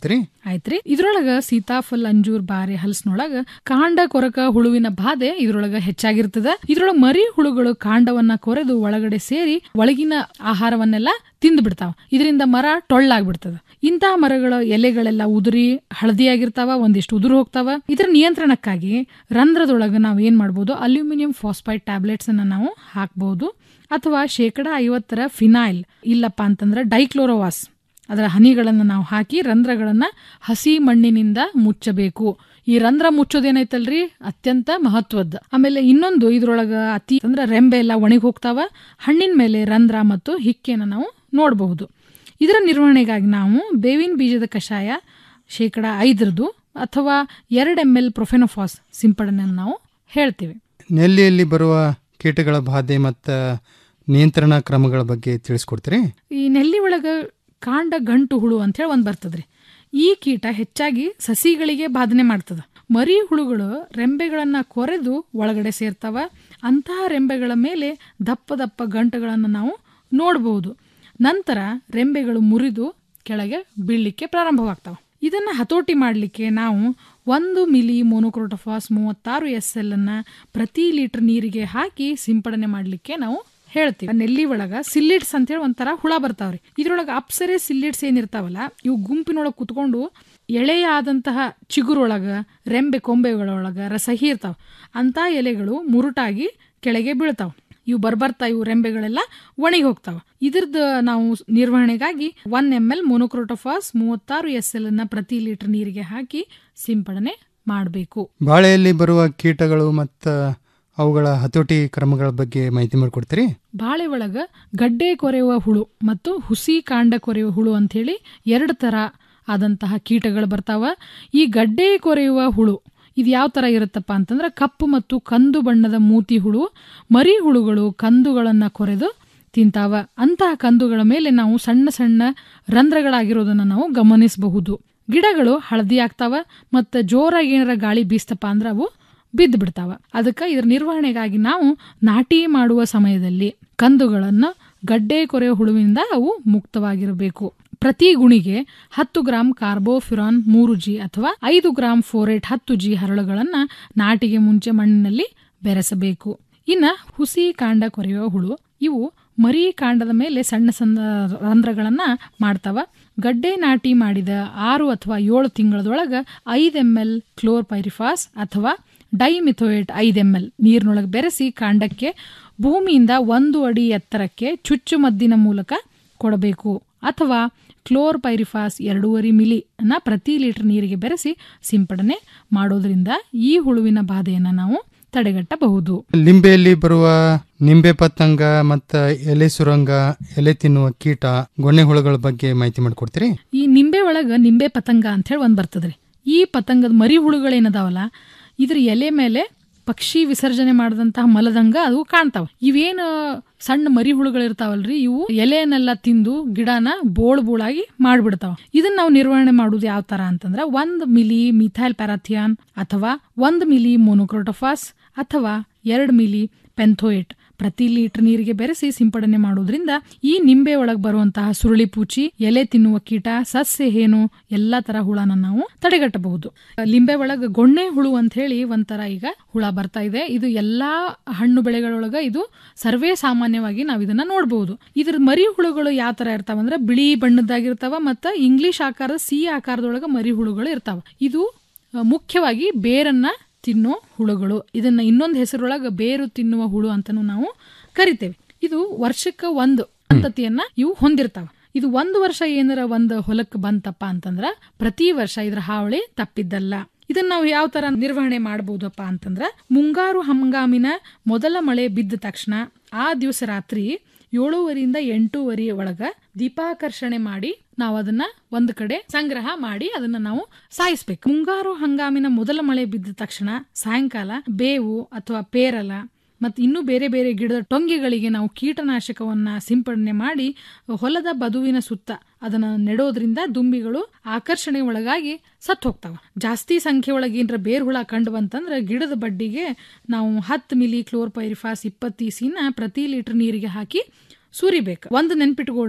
ಆಯ್ತ್ರಿ ಇದ್ರೊಳಗ ಸೀತಾಫಲ್ ಅಂಜೂರ್ ಬಾರೆ ಹಲಸಿನೊಳಗ ಕಾಂಡ ಕೊರಕ ಹುಳುವಿನ ಬಾಧೆ ಇದ್ರೊಳಗ ಹೆಚ್ಚಾಗಿರ್ತದ ಇದ್ರೊಳಗ ಮರಿ ಹುಳುಗಳು ಕಾಂಡವನ್ನ ಕೊರೆದು ಒಳಗಡೆ ಸೇರಿ ಒಳಗಿನ ಆಹಾರವನ್ನೆಲ್ಲ ತಿಂದು ಬಿಡ್ತಾವ ಇದರಿಂದ ಮರ ಟೊಳ್ಳಾಗ್ಬಿಡ್ತದ ಇಂತಹ ಮರಗಳ ಎಲೆಗಳೆಲ್ಲ ಉದುರಿ ಹಳದಿಯಾಗಿರ್ತಾವ ಒಂದಿಷ್ಟು ಉದುರು ಹೋಗ್ತಾವ ಇದರ ನಿಯಂತ್ರಣಕ್ಕಾಗಿ ರಂಧ್ರದೊಳಗ ನಾವು ಏನ್ ಮಾಡ್ಬೋದು ಅಲ್ಯೂಮಿನಿಯಂ ಫಾಸ್ಫೈಡ್ ಟ್ಯಾಬ್ಲೆಟ್ಸ್ ಅನ್ನ ನಾವು ಹಾಕ್ಬಹುದು ಅಥವಾ ಶೇಕಡ ಐವತ್ತರ ಫಿನಾಯ್ಲ್ ಇಲ್ಲಪ್ಪ ಅಂತಂದ್ರೆ ಡೈಕ್ಲೋರೋವಾಸ್ ಅದರ ಹನಿಗಳನ್ನು ನಾವು ಹಾಕಿ ರಂಧ್ರಗಳನ್ನ ಹಸಿ ಮಣ್ಣಿನಿಂದ ಮುಚ್ಚಬೇಕು ಈ ರಂಧ್ರ ಮುಚ್ಚೋದೇನೈತಲ್ರಿ ಅತ್ಯಂತ ಮಹತ್ವದ್ದು ಆಮೇಲೆ ಇನ್ನೊಂದು ಇದ್ರೊಳಗ ಅತಿ ಅಂದ್ರೆ ರೆಂಬೆ ಎಲ್ಲ ಒಣಗಿ ಹೋಗ್ತಾವ ಹಣ್ಣಿನ ಮೇಲೆ ರಂಧ್ರ ಮತ್ತು ಹಿಕ್ಕೆನ ನಾವು ನೋಡಬಹುದು ಇದರ ನಿರ್ವಹಣೆಗಾಗಿ ನಾವು ಬೇವಿನ ಬೀಜದ ಕಷಾಯ ಶೇಕಡ ಐದರದು ಅಥವಾ ಎರಡು ಎಮ್ ಎಲ್ ಪ್ರೊಫೆನೋಫಾಸ್ ಸಿಂಪಡಣೆಯನ್ನು ನಾವು ಹೇಳ್ತೀವಿ ನೆಲ್ಲಿಯಲ್ಲಿ ಬರುವ ಕೀಟಗಳ ಬಾಧೆ ಮತ್ತು ನಿಯಂತ್ರಣ ಕ್ರಮಗಳ ಬಗ್ಗೆ ತಿಳಿಸ್ಕೊಡ್ತೀರಿ ಈ ನೆಲ್ಲಿ ಒಳಗ ಕಾಂಡ ಗಂಟು ಹುಳು ಅಂತ ಹೇಳಿ ಒಂದು ಬರ್ತದ್ರಿ ಈ ಕೀಟ ಹೆಚ್ಚಾಗಿ ಸಸಿಗಳಿಗೆ ಬಾಧನೆ ಮಾಡ್ತದ ಮರಿ ಹುಳುಗಳು ರೆಂಬೆಗಳನ್ನ ಕೊರೆದು ಒಳಗಡೆ ಸೇರ್ತಾವ ಅಂತಹ ರೆಂಬೆಗಳ ಮೇಲೆ ದಪ್ಪ ದಪ್ಪ ಗಂಟುಗಳನ್ನು ನಾವು ನೋಡಬಹುದು ನಂತರ ರೆಂಬೆಗಳು ಮುರಿದು ಕೆಳಗೆ ಬೀಳಲಿಕ್ಕೆ ಪ್ರಾರಂಭವಾಗ್ತಾವ ಇದನ್ನ ಹತೋಟಿ ಮಾಡಲಿಕ್ಕೆ ನಾವು ಒಂದು ಮಿಲಿ ಮೋನೋಕ್ರೋಟೋಫಾಸ್ ಮೂವತ್ತಾರು ಎಸ್ ಎಲ್ ಅನ್ನ ಪ್ರತಿ ಲೀಟರ್ ನೀರಿಗೆ ಹಾಕಿ ಸಿಂಪಡಣೆ ಮಾಡಲಿಕ್ಕೆ ನಾವು ಹೇಳ್ತೀವಿ ನೆಲ್ಲಿ ಒಳಗ ಸಿಲ್ಲಿಡ್ಸ್ ಅಂತ ಹೇಳಿ ಒಂಥರ ಹುಳ ಬರ್ತಾವ್ರಿ ಇದ್ರೊಳಗ ಅಪ್ಸರೆ ಸಿಲ್ಲಿಡ್ಸ್ ಏನಿರ್ತಾವಲ್ಲ ಇವು ಗುಂಪಿನೊಳಗೆ ಕುತ್ಕೊಂಡು ಎಳೆಯಾದಂತಹ ಚಿಗುರೊಳಗ ರೆಂಬೆ ಕೊಂಬೆಗಳೊಳಗ ರಸ ಹೀರ್ತಾವ ಅಂತ ಎಲೆಗಳು ಮುರುಟಾಗಿ ಕೆಳಗೆ ಬೀಳ್ತಾವ ಇವು ಬರ್ಬರ್ತಾ ಇವು ರೆಂಬೆಗಳೆಲ್ಲ ಒಣಗಿ ಹೋಗ್ತಾವ ಇದ್ರದ್ದು ನಾವು ನಿರ್ವಹಣೆಗಾಗಿ ಒನ್ ಎಮ್ ಎಲ್ ಮೊನೋಕ್ರೋಟೋಫಾಸ್ ಮೂವತ್ತಾರು ಎಸ್ ಎಲ್ ಅನ್ನ ಪ್ರತಿ ಲೀಟರ್ ನೀರಿಗೆ ಹಾಕಿ ಸಿಂಪಡಣೆ ಮಾಡಬೇಕು ಬಾಳೆಯಲ್ಲಿ ಬರುವ ಕೀಟಗಳು ಮತ್ತು ಅವುಗಳ ಹತೋಟಿ ಕ್ರಮಗಳ ಬಗ್ಗೆ ಮಾಹಿತಿ ಮಾಡಿಕೊಡ್ತೀರಿ ಬಾಳೆ ಒಳಗ ಗಡ್ಡೆ ಕೊರೆಯುವ ಹುಳು ಮತ್ತು ಹುಸಿ ಕಾಂಡ ಕೊರೆಯುವ ಹುಳು ಅಂಥೇಳಿ ಎರಡು ತರ ಆದಂತಹ ಕೀಟಗಳು ಬರ್ತಾವ ಈ ಗಡ್ಡೆ ಕೊರೆಯುವ ಹುಳು ಇದು ಯಾವ ತರ ಇರುತ್ತಪ್ಪ ಅಂತಂದ್ರೆ ಕಪ್ಪು ಮತ್ತು ಕಂದು ಬಣ್ಣದ ಮೂತಿ ಹುಳು ಮರಿ ಹುಳುಗಳು ಕಂದುಗಳನ್ನ ಕೊರೆದು ತಿಂತಾವ ಅಂತಹ ಕಂದುಗಳ ಮೇಲೆ ನಾವು ಸಣ್ಣ ಸಣ್ಣ ರಂಧ್ರಗಳಾಗಿರೋದನ್ನ ನಾವು ಗಮನಿಸಬಹುದು ಗಿಡಗಳು ಹಳದಿ ಆಗ್ತಾವ ಮತ್ತು ಜೋರಾಗಿ ಏನಾರ ಗಾಳಿ ಬೀಸ್ತಪ್ಪ ಅಂದ್ರೆ ಅವು ಬಿದ್ದು ಬಿಡ್ತಾವ ಅದಕ್ಕೆ ಇದ್ರ ನಿರ್ವಹಣೆಗಾಗಿ ನಾವು ನಾಟಿ ಮಾಡುವ ಸಮಯದಲ್ಲಿ ಕಂದುಗಳನ್ನ ಗಡ್ಡೆ ಕೊರೆಯೋ ಹುಳುವಿನಿಂದ ಅವು ಮುಕ್ತವಾಗಿರಬೇಕು ಪ್ರತಿ ಗುಣಿಗೆ ಹತ್ತು ಗ್ರಾಂ ಕಾರ್ಬೋಫಿರಾನ್ ಮೂರು ಜಿ ಅಥವಾ ಐದು ಗ್ರಾಂ ಫೋರೇಟ್ ಹತ್ತು ಜಿ ಹರಳುಗಳನ್ನ ನಾಟಿಗೆ ಮುಂಚೆ ಮಣ್ಣಿನಲ್ಲಿ ಬೆರೆಸಬೇಕು ಇನ್ನ ಹುಸಿ ಕಾಂಡ ಕೊರೆಯುವ ಹುಳು ಇವು ಮರಿ ಕಾಂಡದ ಮೇಲೆ ಸಣ್ಣ ಸಣ್ಣ ರಂಧ್ರಗಳನ್ನ ಮಾಡ್ತಾವ ಗಡ್ಡೆ ನಾಟಿ ಮಾಡಿದ ಆರು ಅಥವಾ ಏಳು ತಿಂಗಳದೊಳಗ ಐದು ಎಮ್ ಎಲ್ ಕ್ಲೋರ್ ಪೈರಿಫಾಸ್ ಅಥವಾ ಡೈಮಿಥೋಯೇಟ್ ಐದು ಎಮ್ ಎಲ್ ನೀರಿನೊಳಗೆ ಬೆರೆಸಿ ಕಾಂಡಕ್ಕೆ ಭೂಮಿಯಿಂದ ಒಂದು ಅಡಿ ಎತ್ತರಕ್ಕೆ ಚುಚ್ಚುಮದ್ದಿನ ಮೂಲಕ ಕೊಡಬೇಕು ಅಥವಾ ಕ್ಲೋರ್ ಪೈರಿಫಾಸ್ ಎರಡೂವರೆ ಮಿಲಿ ಅನ್ನ ಪ್ರತಿ ಲೀಟರ್ ನೀರಿಗೆ ಬೆರೆಸಿ ಸಿಂಪಡಣೆ ಮಾಡೋದ್ರಿಂದ ಈ ಹುಳುವಿನ ಬಾಧೆಯನ್ನು ನಾವು ತಡೆಗಟ್ಟಬಹುದು ಲಿಂಬೆಯಲ್ಲಿ ಬರುವ ನಿಂಬೆ ಪತಂಗ ಮತ್ತು ಎಲೆ ಸುರಂಗ ಎಲೆ ತಿನ್ನುವ ಕೀಟ ಗೊಣ್ಣೆ ಹುಳುಗಳ ಬಗ್ಗೆ ಮಾಹಿತಿ ಮಾಡಿಕೊಡ್ತೀರಿ ಈ ನಿಂಬೆ ಒಳಗ ನಿಂಬೆ ಪತಂಗ ಅಂತ ಹೇಳಿ ಒಂದ್ ಬರ್ತದ್ರಿ ಈ ಪತಂಗದ ಮರಿ ಹುಳುಗಳೇನದಾವಲ್ಲ ಇದ್ರ ಎಲೆ ಮೇಲೆ ಪಕ್ಷಿ ವಿಸರ್ಜನೆ ಮಾಡಿದಂತಹ ಮಲದಂಗ ಅದು ಕಾಣ್ತಾವ ಇವೇನು ಸಣ್ಣ ಮರಿ ಹುಳುಗಳಿರ್ತಾವಲ್ರಿ ಇವು ಎಲೆಯನ್ನೆಲ್ಲ ತಿಂದು ಗಿಡನ ಬೋಳ್ ಬೋಳಾಗಿ ಮಾಡ್ಬಿಡ್ತಾವ ಇದನ್ನ ನಾವು ನಿರ್ವಹಣೆ ಮಾಡುದು ಯಾವ ತರ ಅಂತಂದ್ರೆ ಒಂದ್ ಮಿಲಿ ಮಿಥೈಲ್ ಪ್ಯಾರಾಥಿಯಾನ್ ಅಥವಾ ಒಂದ್ ಮಿಲಿ ಮೊನೋಕ್ರೋಟೋಫಾಸ್ ಅಥವಾ ಎರಡ್ ಮಿಲಿ ಪೆಂಥೋಯೇಟ್ ಪ್ರತಿ ಲೀಟರ್ ನೀರಿಗೆ ಬೆರೆಸಿ ಸಿಂಪಡಣೆ ಮಾಡೋದ್ರಿಂದ ಈ ನಿಂಬೆ ಒಳಗೆ ಬರುವಂತಹ ಸುರುಳಿ ಪೂಚಿ ಎಲೆ ತಿನ್ನುವ ಕೀಟ ಸಸ್ಯ ಹೇನು ಎಲ್ಲಾ ತರ ಹುಳನ ನಾವು ತಡೆಗಟ್ಟಬಹುದು ಲಿಂಬೆ ಒಳಗ ಗೊಣ್ಣೆ ಹುಳು ಅಂತ ಹೇಳಿ ಒಂಥರ ಈಗ ಹುಳ ಬರ್ತಾ ಇದೆ ಇದು ಎಲ್ಲಾ ಹಣ್ಣು ಬೆಳೆಗಳೊಳಗ ಇದು ಸರ್ವೇ ಸಾಮಾನ್ಯವಾಗಿ ನಾವು ಇದನ್ನ ನೋಡಬಹುದು ಇದ್ರ ಮರಿ ಹುಳುಗಳು ಯಾವ ತರ ಇರ್ತಾವ ಅಂದ್ರೆ ಬಿಳಿ ಬಣ್ಣದ್ದಾಗಿರ್ತಾವ ಮತ್ತ ಇಂಗ್ಲಿಷ್ ಆಕಾರದ ಸಿ ಆಕಾರದೊಳಗ ಮರಿ ಹುಳುಗಳು ಇರ್ತಾವ ಇದು ಆ, ಮುಖ್ಯವಾಗಿ ಬೇರನ್ನ ತಿನ್ನೋ ಹುಳುಗಳು ಇದನ್ನ ಇನ್ನೊಂದು ಹೆಸರೊಳಗ ಬೇರು ತಿನ್ನುವ ಹುಳು ಅಂತಾನು ನಾವು ಕರಿತೇವೆ ಇದು ವರ್ಷಕ್ಕೆ ಒಂದು ಸಂತತಿಯನ್ನ ಇವು ಹೊಂದಿರ್ತಾವ ಇದು ಒಂದು ವರ್ಷ ಏನಾರ ಒಂದು ಹೊಲಕ್ಕೆ ಬಂತಪ್ಪ ಅಂತಂದ್ರ ಪ್ರತಿ ವರ್ಷ ಇದ್ರ ಹಾವಳಿ ತಪ್ಪಿದ್ದಲ್ಲ ಇದನ್ನ ನಾವು ಯಾವ ತರ ನಿರ್ವಹಣೆ ಮಾಡಬಹುದಪ್ಪ ಅಂತಂದ್ರ ಮುಂಗಾರು ಹಂಗಾಮಿನ ಮೊದಲ ಮಳೆ ಬಿದ್ದ ತಕ್ಷಣ ಆ ದಿವಸ ರಾತ್ರಿ ಏಳೂವರಿಯಿಂದ ಎಂಟೂವರೆ ಒಳಗ ದೀಪಾಕರ್ಷಣೆ ಮಾಡಿ ನಾವು ಅದನ್ನ ಒಂದ್ ಕಡೆ ಸಂಗ್ರಹ ಮಾಡಿ ಅದನ್ನ ನಾವು ಸಾಯಿಸ್ಬೇಕು ಮುಂಗಾರು ಹಂಗಾಮಿನ ಮೊದಲ ಮಳೆ ಬಿದ್ದ ತಕ್ಷಣ ಸಾಯಂಕಾಲ ಬೇವು ಅಥವಾ ಪೇರಲ ಮತ್ತು ಇನ್ನೂ ಬೇರೆ ಬೇರೆ ಗಿಡದ ಟೊಂಗೆಗಳಿಗೆ ನಾವು ಕೀಟನಾಶಕವನ್ನ ಸಿಂಪಡಣೆ ಮಾಡಿ ಹೊಲದ ಬದುವಿನ ಸುತ್ತ ಅದನ್ನ ನೆಡೋದ್ರಿಂದ ದುಂಬಿಗಳು ಆಕರ್ಷಣೆ ಒಳಗಾಗಿ ಸತ್ತು ಹೋಗ್ತಾವ ಜಾಸ್ತಿ ಸಂಖ್ಯೆ ಒಳಗೆ ಏನರ ಬೇರ್ ಹುಳ ಕಂಡು ಬಂತಂದ್ರೆ ಗಿಡದ ಬಡ್ಡಿಗೆ ನಾವು ಹತ್ತು ಮಿಲಿ ಕ್ಲೋರ್ ಪೈರಿಫಾಸ್ ಇಪ್ಪತ್ತು ಇಸಿನ ಪ್ರತಿ ಲೀಟರ್ ನೀರಿಗೆ ಹಾಕಿ ಸುರಿಬೇಕು ಒಂದು ನೆನ್ಪಿಟ್ಕೊಳ್ರಿ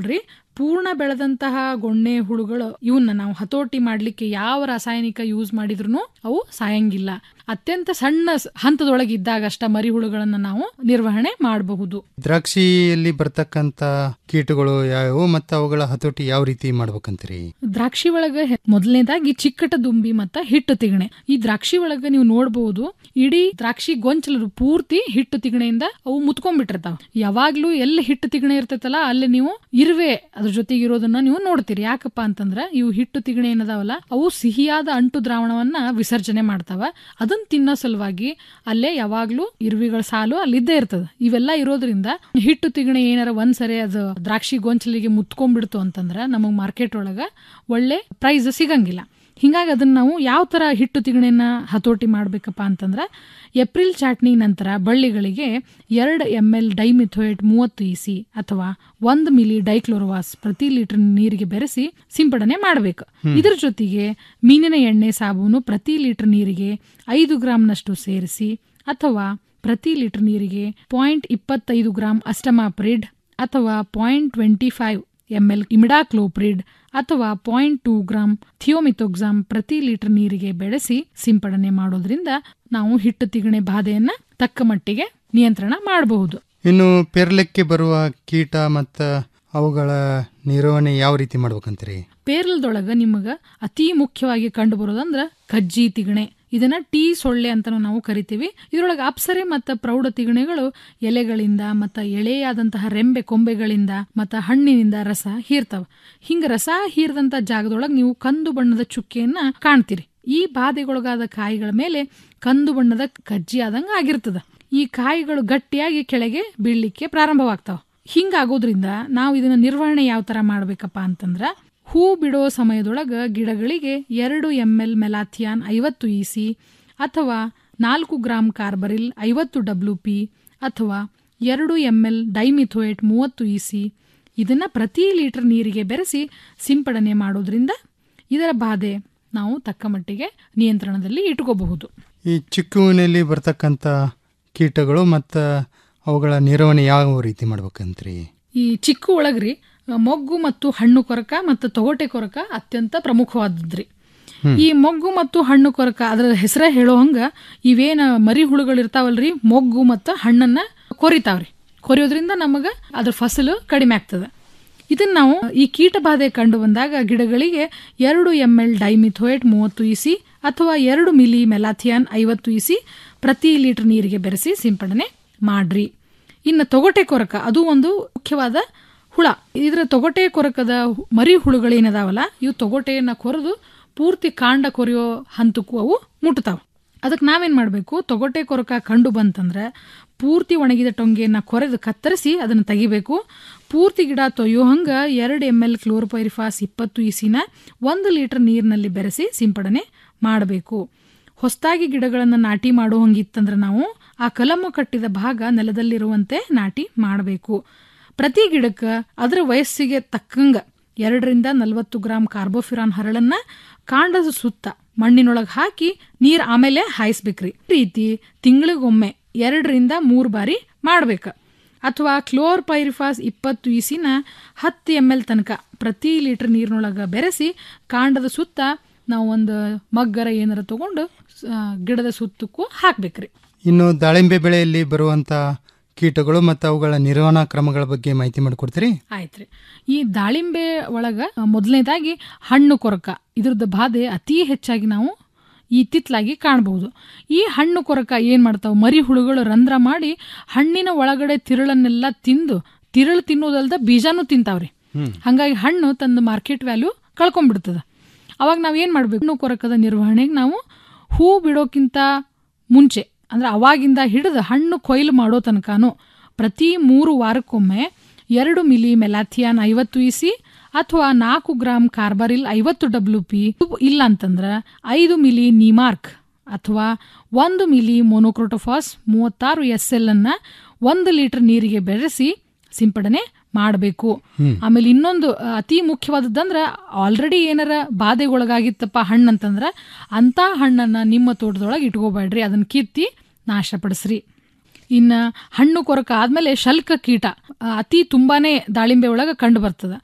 ಪೂರ್ಣ ಬೆಳೆದಂತಹ ಗೊಣ್ಣೆ ಹುಳುಗಳು ಇವನ್ನ ನಾವು ಹತೋಟಿ ಮಾಡ್ಲಿಕ್ಕೆ ಯಾವ ರಾಸಾಯನಿಕ ಯೂಸ್ ಮಾಡಿದ್ರು ಅವು ಸಾಯಂಗಿಲ್ಲ ಅತ್ಯಂತ ಸಣ್ಣ ಸ- ಹಂತದೊಳಗೆ ಇದ್ದಾಗಷ್ಟ ಮರಿ ಹುಳುಗಳನ್ನ ನಾವು ನಿರ್ವಹಣೆ ಮಾಡಬಹುದು ದ್ರಾಕ್ಷಿಯಲ್ಲಿ ಬರ್ತಕ್ಕಂತ ಕೀಟಗಳು ಯಾವ್ಯಾವು ಮತ್ತು ಅವುಗಳ ಹತೋಟಿ ಯಾವ ರೀತಿ ಮಾಡ್ಬೇಕಂತೀರಿ ದ್ರಾಕ್ಷಿ ಒಳಗ ಹೆ- ಮೊದಲನೇದಾಗಿ ಚಿಕ್ಕಟ ದುಂಬಿ ಮತ್ತ ಹಿಟ್ಟು ತಿಗಣೆ ಈ ದ್ರಾಕ್ಷಿ ಒಳಗ ನೀವು ನೋಡಬಹುದು ಇಡೀ ದ್ರಾಕ್ಷಿ ಗೊಂಚಲು ಪೂರ್ತಿ ಹಿಟ್ಟು ತಿಗಣೆಯಿಂದ ಅವು ಮುತ್ಕೊಂಡ್ಬಿಟ್ಟಿರ್ತಾವ ಯಾವಾಗ್ಲೂ ಎಲ್ಲಿ ಹಿಟ್ಟು ತಿಗಣೆ ಇರ್ತೈತಲ್ಲ ಅಲ್ಲಿ ನೀವು ಇರುವೆ ಅದ್ರ ಜೊತೆಗೆ ಇರೋದನ್ನ ನೀವು ನೋಡ್ತೀರಿ ಯಾಕಪ್ಪ ಅಂತಂದ್ರ ಇವು ಹಿಟ್ಟು ತಿಗಣೆ ಏನದಾವಲ್ಲ ಅವು ಸಿಹಿಯಾದ ಅಂಟು ದ್ರಾವಣವನ್ನ ವಿಸರ್ಜನೆ ಮಾಡ್ತಾವ ಅದನ್ನ ತಿನ್ನೋ ಸಲುವಾಗಿ ಅಲ್ಲೇ ಯಾವಾಗ್ಲೂ ಇರುವಿಗಳ ಸಾಲು ಅಲ್ಲಿದ್ದೇ ಇರ್ತದ ಇವೆಲ್ಲ ಇರೋದ್ರಿಂದ ಹಿಟ್ಟು ತಿಗಣೆ ಏನಾರ ಒಂದ್ಸರಿ ಅದು ದ್ರಾಕ್ಷಿ ಗೊಂಚಲಿಗೆ ಮುತ್ಕೊಂಡ್ಬಿಡ್ತು ಅಂತಂದ್ರ ನಮಗ್ ಮಾರ್ಕೆಟ್ ಒಳಗ ಒಳ್ಳೆ ಪ್ರೈಸ್ ಸಿಗಂಗಿಲ್ಲ ಹಿಂಗಾಗಿ ಅದನ್ನ ನಾವು ಯಾವ ತರ ಹಿಟ್ಟು ತಿಗಣೆನ ಹತೋಟಿ ಮಾಡ್ಬೇಕಪ್ಪ ಅಂತಂದ್ರ ಏಪ್ರಿಲ್ ಚಾಟ್ನಿ ನಂತರ ಬಳ್ಳಿಗಳಿಗೆ ಎರಡು ಎಮ್ ಎಲ್ ಡೈಮಿಥೋಯೇಟ್ ಮೂವತ್ತು ಇಸಿ ಅಥವಾ ಒಂದು ಮಿಲಿ ಡೈಕ್ಲೋರೋವಾಸ್ ಪ್ರತಿ ಲೀಟರ್ ನೀರಿಗೆ ಬೆರೆಸಿ ಸಿಂಪಡಣೆ ಮಾಡಬೇಕು ಹ್ಮ್. ಇದರ ಜೊತೆಗೆ ಮೀನಿನ ಎಣ್ಣೆ ಸಾಬೂನು ಪ್ರತಿ ಲೀಟರ್ ನೀರಿಗೆ ಐದು ಗ್ರಾಂನಷ್ಟು ಸೇರಿಸಿ ಅಥವಾ ಪ್ರತಿ ಲೀಟರ್ ನೀರಿಗೆ ಪಾಯಿಂಟ್ ಇಪ್ಪತ್ತೈದು ಗ್ರಾಂ ಅಸ್ಟಮಾಪ್ರಿಡ್ ಅಥವಾ point twenty five M L imidacloprid ಅಥವಾ ಪಾಯಿಂಟ್ ಟೂ ಗ್ರಾಂ ಥಿಯೋಮಿಥೋಕ್ಸಾಮ್ ಪ್ರತಿ ಲೀಟರ್ ನೀರಿಗೆ ಬೆಳೆಸಿ ಸಿಂಪಡಣೆ ಮಾಡೋದ್ರಿಂದ ನಾವು ಹಿಟ್ಟು ತಿಗಣೆ ಬಾಧೆಯನ್ನ ತಕ್ಕ ಮಟ್ಟಿಗೆ ನಿಯಂತ್ರಣ ಮಾಡಬಹುದು ಇನ್ನು ಪೆರ್ಲೆಕ್ಕೆ ಬರುವ ಕೀಟ ಮತ್ತು ಅವುಗಳ ನಿರ್ವಹಣೆ ಯಾವ ರೀತಿ ಮಾಡ್ಬೇಕಂತೀರಿ ಪೇರ್ಲದೊಳಗ ನಿಮಗ ಅತಿ ಮುಖ್ಯವಾಗಿ ಕಂಡು ಬರೋದಂದ್ರ ಕಜ್ಜಿ ತಿಗಣೆ ಇದನ್ನ ಟೀ ಸೊಳ್ಳೆ ಅಂತಾನು ನಾವು ಕರಿತೀವಿ ಇದರೊಳಗೆ ಅಪ್ಸರೆ ಮತ್ತು ಪ್ರೌಢ ತಿಗಣೆಗಳು ಎಲೆಗಳಿಂದ ಮತ್ತ ಎಳೆಯಾದಂತಹ ರೆಂಬೆ ಕೊಂಬೆಗಳಿಂದ ಮತ್ತ ಹಣ್ಣಿನಿಂದ ರಸ ಹೀರ್ತಾವ ಹಿಂಗ ರಸ ಹೀರ್ದಂತ ಜಾಗದೊಳಗೆ ನೀವು ಕಂದು ಬಣ್ಣದ ಚುಕ್ಕೆಯನ್ನ ಕಾಣ್ತೀರಿ ಈ ಬಾಧೆಗೊಳಗಾದ ಕಾಯಿಗಳ ಮೇಲೆ ಕಂದು ಬಣ್ಣದ ಕಜ್ಜಿ ಆದಂಗ ಆಗಿರ್ತದ ಈ ಕಾಯಿಗಳು ಗಟ್ಟಿಯಾಗಿ ಕೆಳಗೆ ಬೀಳ್ಲಿಕ್ಕೆ ಪ್ರಾರಂಭವಾಗ್ತಾವ ಹಿಂಗಾಗೋದ್ರಿಂದ ನಾವು ಇದನ್ನ ನಿರ್ವಹಣೆ ಯಾವ ತರ ಮಾಡ್ಬೇಕಪ್ಪ ಅಂತಂದ್ರ ಹೂ ಬಿಡೋ ಸಮಯದೊಳಗ ಗಿಡಗಳಿಗೆ ಎರಡು ಎಂ ಎಲ್ ಮೆಲಾಥಿಯಾನ್ ಐವತ್ತು ಇಸಿ ಅಥವಾ ನಾಲ್ಕು ಗ್ರಾಂ ಕಾರ್ಬರಿಲ್ ಐವತ್ತು ಡಬ್ಲ್ಯೂ ಪಿ ಅಥವಾ ಎರಡು ಎಂ ಎಲ್ ಡೈಮಿಥೋಯೇಟ್ ಮೂವತ್ತು ಇಸಿ ಇದನ್ನ ಪ್ರತಿ ಲೀಟರ್ ನೀರಿಗೆ ಬೆರೆಸಿ ಸಿಂಪಡಣೆ ಮಾಡೋದ್ರಿಂದ ಇದರ ಬಾಧೆ ನಾವು ತಕ್ಕ ಮಟ್ಟಿಗೆ ನಿಯಂತ್ರಣದಲ್ಲಿ ಇಟ್ಕೋಬಹುದು ಈ ಚಿಕ್ಕುವಿನಲ್ಲಿ ಬರ್ತಕ್ಕಂಥ ಕೀಟಗಳು ಮತ್ತು ಅವುಗಳ ನಿರ್ವಹಣೆ ಯಾವ ರೀತಿ ಮಾಡ್ಬೇಕಂತ್ರಿ ಈ ಚಿಕ್ಕು ಒಳಗ್ರಿ ಆ, ಮೊಗ್ಗು ಮತ್ತು ಹಣ್ಣು ಕೊರಕ ಮತ್ತು ತೊಗಟೆ ಕೊರಕ ಅತ್ಯಂತ ಪ್ರಮುಖವಾದದ್ರಿ ಹ್ಮ್. ಈ ಮೊಗ್ಗು ಮತ್ತು ಹಣ್ಣು ಕೊರಕ ಅದರ ಹೆಸರೇ ಹೇಳೋ ಹಂಗ ಇವೇನ ಮರಿ ಹುಳುಗಳು ಇರ್ತಾವಲ್ರಿ ಮೊಗ್ಗು ಮತ್ತು ಹಣ್ಣನ್ನ ಕೊರಿತಾವ್ರಿ ಕೊರಿಯೋದ್ರಿಂದ ನಮಗ ಅದ್ರ ಫಸಲು ಕಡಿಮೆ ಆಗ್ತದೆ ಇದನ್ನ ನಾವು ಈ ಕೀಟ ಬಾಧೆ ಕಂಡು ಬಂದಾಗ ಗಿಡಗಳಿಗೆ ಎರಡು ಎಂ ಎಲ್ ಡೈಮಿಥೋಯೇಟ್ ಮೂವತ್ತು ಇಸಿ ಅಥವಾ ಎರಡು ಮಿಲಿ ಮೆಲಾಥಿಯಾನ್ ಐವತ್ತು ಇಸಿ ಪ್ರತಿ ಲೀಟರ್ ನೀರಿಗೆ ಬೆರೆಸಿ ಸಿಂಪಡಣೆ ಮಾಡ್ರಿ ಇನ್ನು ತೊಗಟೆ ಕೊರಕ ಅದು ಒಂದು ಮುಖ್ಯವಾದ ಹುಳ ಇದರ ತೊಗಟೆ ಕೊರಕದ ಹು- ಮರಿ ಹುಳುಗಳೇನದಾವಲ್ಲ ಇವು ತೊಗಟೆಯನ್ನ ಕೊರೆದು ಪೂರ್ತಿ ಕಾಂಡ ಕೊರೆಯೋ ಹಂತಕ್ಕೂ ಅವು ಮುಟ್ತಾವ ಅದಕ್ಕೆ ನಾವೇನ್ ಮಾಡಬೇಕು ತೊಗಟೆ ಕೊರಕ ಕಂಡು ಬಂತಂದ್ರೆ ಪೂರ್ತಿ ಒಣಗಿದ ಟೊಂಗೆಯನ್ನ ಕೊರೆದು ಕತ್ತರಿಸಿ ಅದನ್ನು ತೆಗಿಬೇಕು ಪೂರ್ತಿ ಗಿಡ ತೊಯ್ಯೋ ಹಂಗ ಎರಡು ಎಮ್ ಎಲ್ ಕ್ಲೋರೋಪೈರಿಫಾಸ್ ಇಪ್ಪತ್ತು ಇಸಿನ ಒಂದು ಲೀಟರ್ ನೀರಿನಲ್ಲಿ ಬೆರೆಸಿ ಸಿಂಪಡಣೆ ಮಾಡಬೇಕು ಹೊಸದಾಗಿ ಗಿಡಗಳನ್ನು ನಾಟಿ ಮಾಡೋ ಹಂಗಿತ್ತಂದ್ರೆ ನಾವು ಆ ಕಲಮು ಕಟ್ಟಿದ ಭಾಗ ನೆಲದಲ್ಲಿರುವಂತೆ ನಾಟಿ ಮಾಡಬೇಕು ಪ್ರತಿ ಗಿಡಕ್ಕೆ ಅದರ ವಯಸ್ಸಿಗೆ ತಕ್ಕಂಗ ಎರಡರಿಂದ ನಲವತ್ತು ಗ್ರಾಂ ಕಾರ್ಬೋಫಿರಾನ್ ಹರಳನ್ನ ಕಾಂಡದ ಸುತ್ತ ಮಣ್ಣಿನೊಳಗೆ ಹಾಕಿ ನೀರ್ ಆಮೇಲೆ ಹಾಯಿಸ್ಬೇಕ್ರಿ ಈ ರೀತಿ ತಿಂಗಳಿಗೊಮ್ಮೆ ಎರಡರಿಂದ ಮೂರು ಬಾರಿ ಮಾಡ್ಬೇಕ ಅಥವಾ ಕ್ಲೋರ್ ಪೈರಿಫಾಸ್ ಇಪ್ಪತ್ತು ಇಸಿನ ಹತ್ತು ಎಮ್ ಎಲ್ ತನಕ ಪ್ರತಿ ಲೀಟರ್ ನೀರಿನೊಳಗೆ ಬೆರೆಸಿ ಕಾಂಡದ ಸುತ್ತ ನಾವು ಒಂದು ಮಗ್ಗರ ಏನಾರ ತಗೊಂಡು ಆ, ಗಿಡದ ಸುತ್ತಕ್ಕೂ ಹಾಕ್ಬೇಕ್ರಿ ಇನ್ನು ದಾಳಿಂಬೆ ಬೆಳೆಯಲ್ಲಿ ಬರುವಂಥ ಕೀಟಗಳು ಮತ್ತು ಅವುಗಳ ನಿರ್ವಹಣಾ ಕ್ರಮಗಳ ಬಗ್ಗೆ ಮಾಹಿತಿ ಮಾಡಿಕೊಡ್ತೀರಿ ಆಯ್ತ್ರಿ ಈ ದಾಳಿಂಬೆ ಒಳಗ ಮೊದಲನೇದಾಗಿ ಹಣ್ಣು ಕೊರಕ ಇದ್ರದ್ದು ಬಾಧೆ ಅತಿ ಹೆಚ್ಚಾಗಿ ನಾವು ಇತ್ತಿತ್ಲಾಗಿ ಕಾಣಬಹುದು ಈ ಹಣ್ಣು ಕೊರಕ ಏನ್ ಮಾಡ್ತಾವ ಮರಿ ಹುಳುಗಳು ರಂಧ್ರ ಮಾಡಿ ಹಣ್ಣಿನ ಒಳಗಡೆ ತಿರುಳನ್ನೆಲ್ಲ ತಿಂದು ತಿರುಳು ತಿನ್ನೋದಲ್ದ ಬೀಜನೂ ತಿಂತಾವ್ರಿ ಹಂಗಾಗಿ ಹಣ್ಣು ತನ್ನ ಮಾರ್ಕೆಟ್ ವ್ಯಾಲ್ಯೂ ಕಳ್ಕೊಂಡ್ಬಿಡ್ತದ ಅವಾಗ ನಾವ್ ಏನ್ ಮಾಡ್ಬೇಕು ಹಣ್ಣು ಕೊರಕದ ನಿರ್ವಹಣೆಗೆ ನಾವು ಹೂ ಬಿಡೋಕ್ಕಿಂತ ಮುಂಚೆ ಅಂದ್ರೆ ಅವಾಗಿಂದ ಹಿಡಿದು ಹಣ್ಣು ಕೊಯ್ಲು ಮಾಡೋ ತನಕನೂ ಪ್ರತಿ ಮೂರು ವಾರಕ್ಕೊಮ್ಮೆ ಎರಡು ಮಿಲಿ ಮೆಲಾಥಿಯಾನ್ ಐವತ್ತು ಇಸಿ ಅಥವಾ ನಾಲ್ಕು ಗ್ರಾಂ ಕಾರ್ಬರಿಲ್ ಐವತ್ತು ಡಬ್ಲ್ಯೂ ಪಿ ಇಲ್ಲ ಅಂತಂದ್ರೆ ಐದು ಮಿಲಿ ನಿಮಾರ್ಕ್ ಅಥವಾ ಒಂದು ಮಿಲಿ ಮೊನೋಕ್ರೋಟೋಫಾಸ್ ಮೂವತ್ತಾರು ಎಸ್ ಎಲ್ ಅನ್ನ ಒಂದು ಲೀಟರ್ ನೀರಿಗೆ ಬೆರೆಸಿ ಸಿಂಪಡಣೆ ಮಾಡಬೇಕು ಹ್ಮ್. ಆಮೇಲೆ ಇನ್ನೊಂದು ಆ, ಅತಿ ಮುಖ್ಯವಾದದ್ದಂದ್ರ ಆಲ್ರೆಡಿ ಏನಾರ ಬಾಧೆಗೊಳಗಾಗಿತ್ತಪ್ಪ ಹಣ್ಣು ಅಂತಂದ್ರ ಅಂತ ಹಣ್ಣನ್ನ ನಿಮ್ಮ ತೋಟದೊಳಗೆ ಇಟ್ಕೋಬೇಡ್ರಿ ಅದನ್ನ ಕಿತ್ತಿ ನಾಶಪಡಿಸ್ರಿ ಇನ್ನ ಹಣ್ಣು ಕೊರಕ ಆದ್ಮೇಲೆ ಶಲ್ಕ ಕೀಟ ಆ, ಅತಿ ತುಂಬಾನೇ ದಾಳಿಂಬೆ ಒಳಗ ಕಂಡು ಬರ್ತದ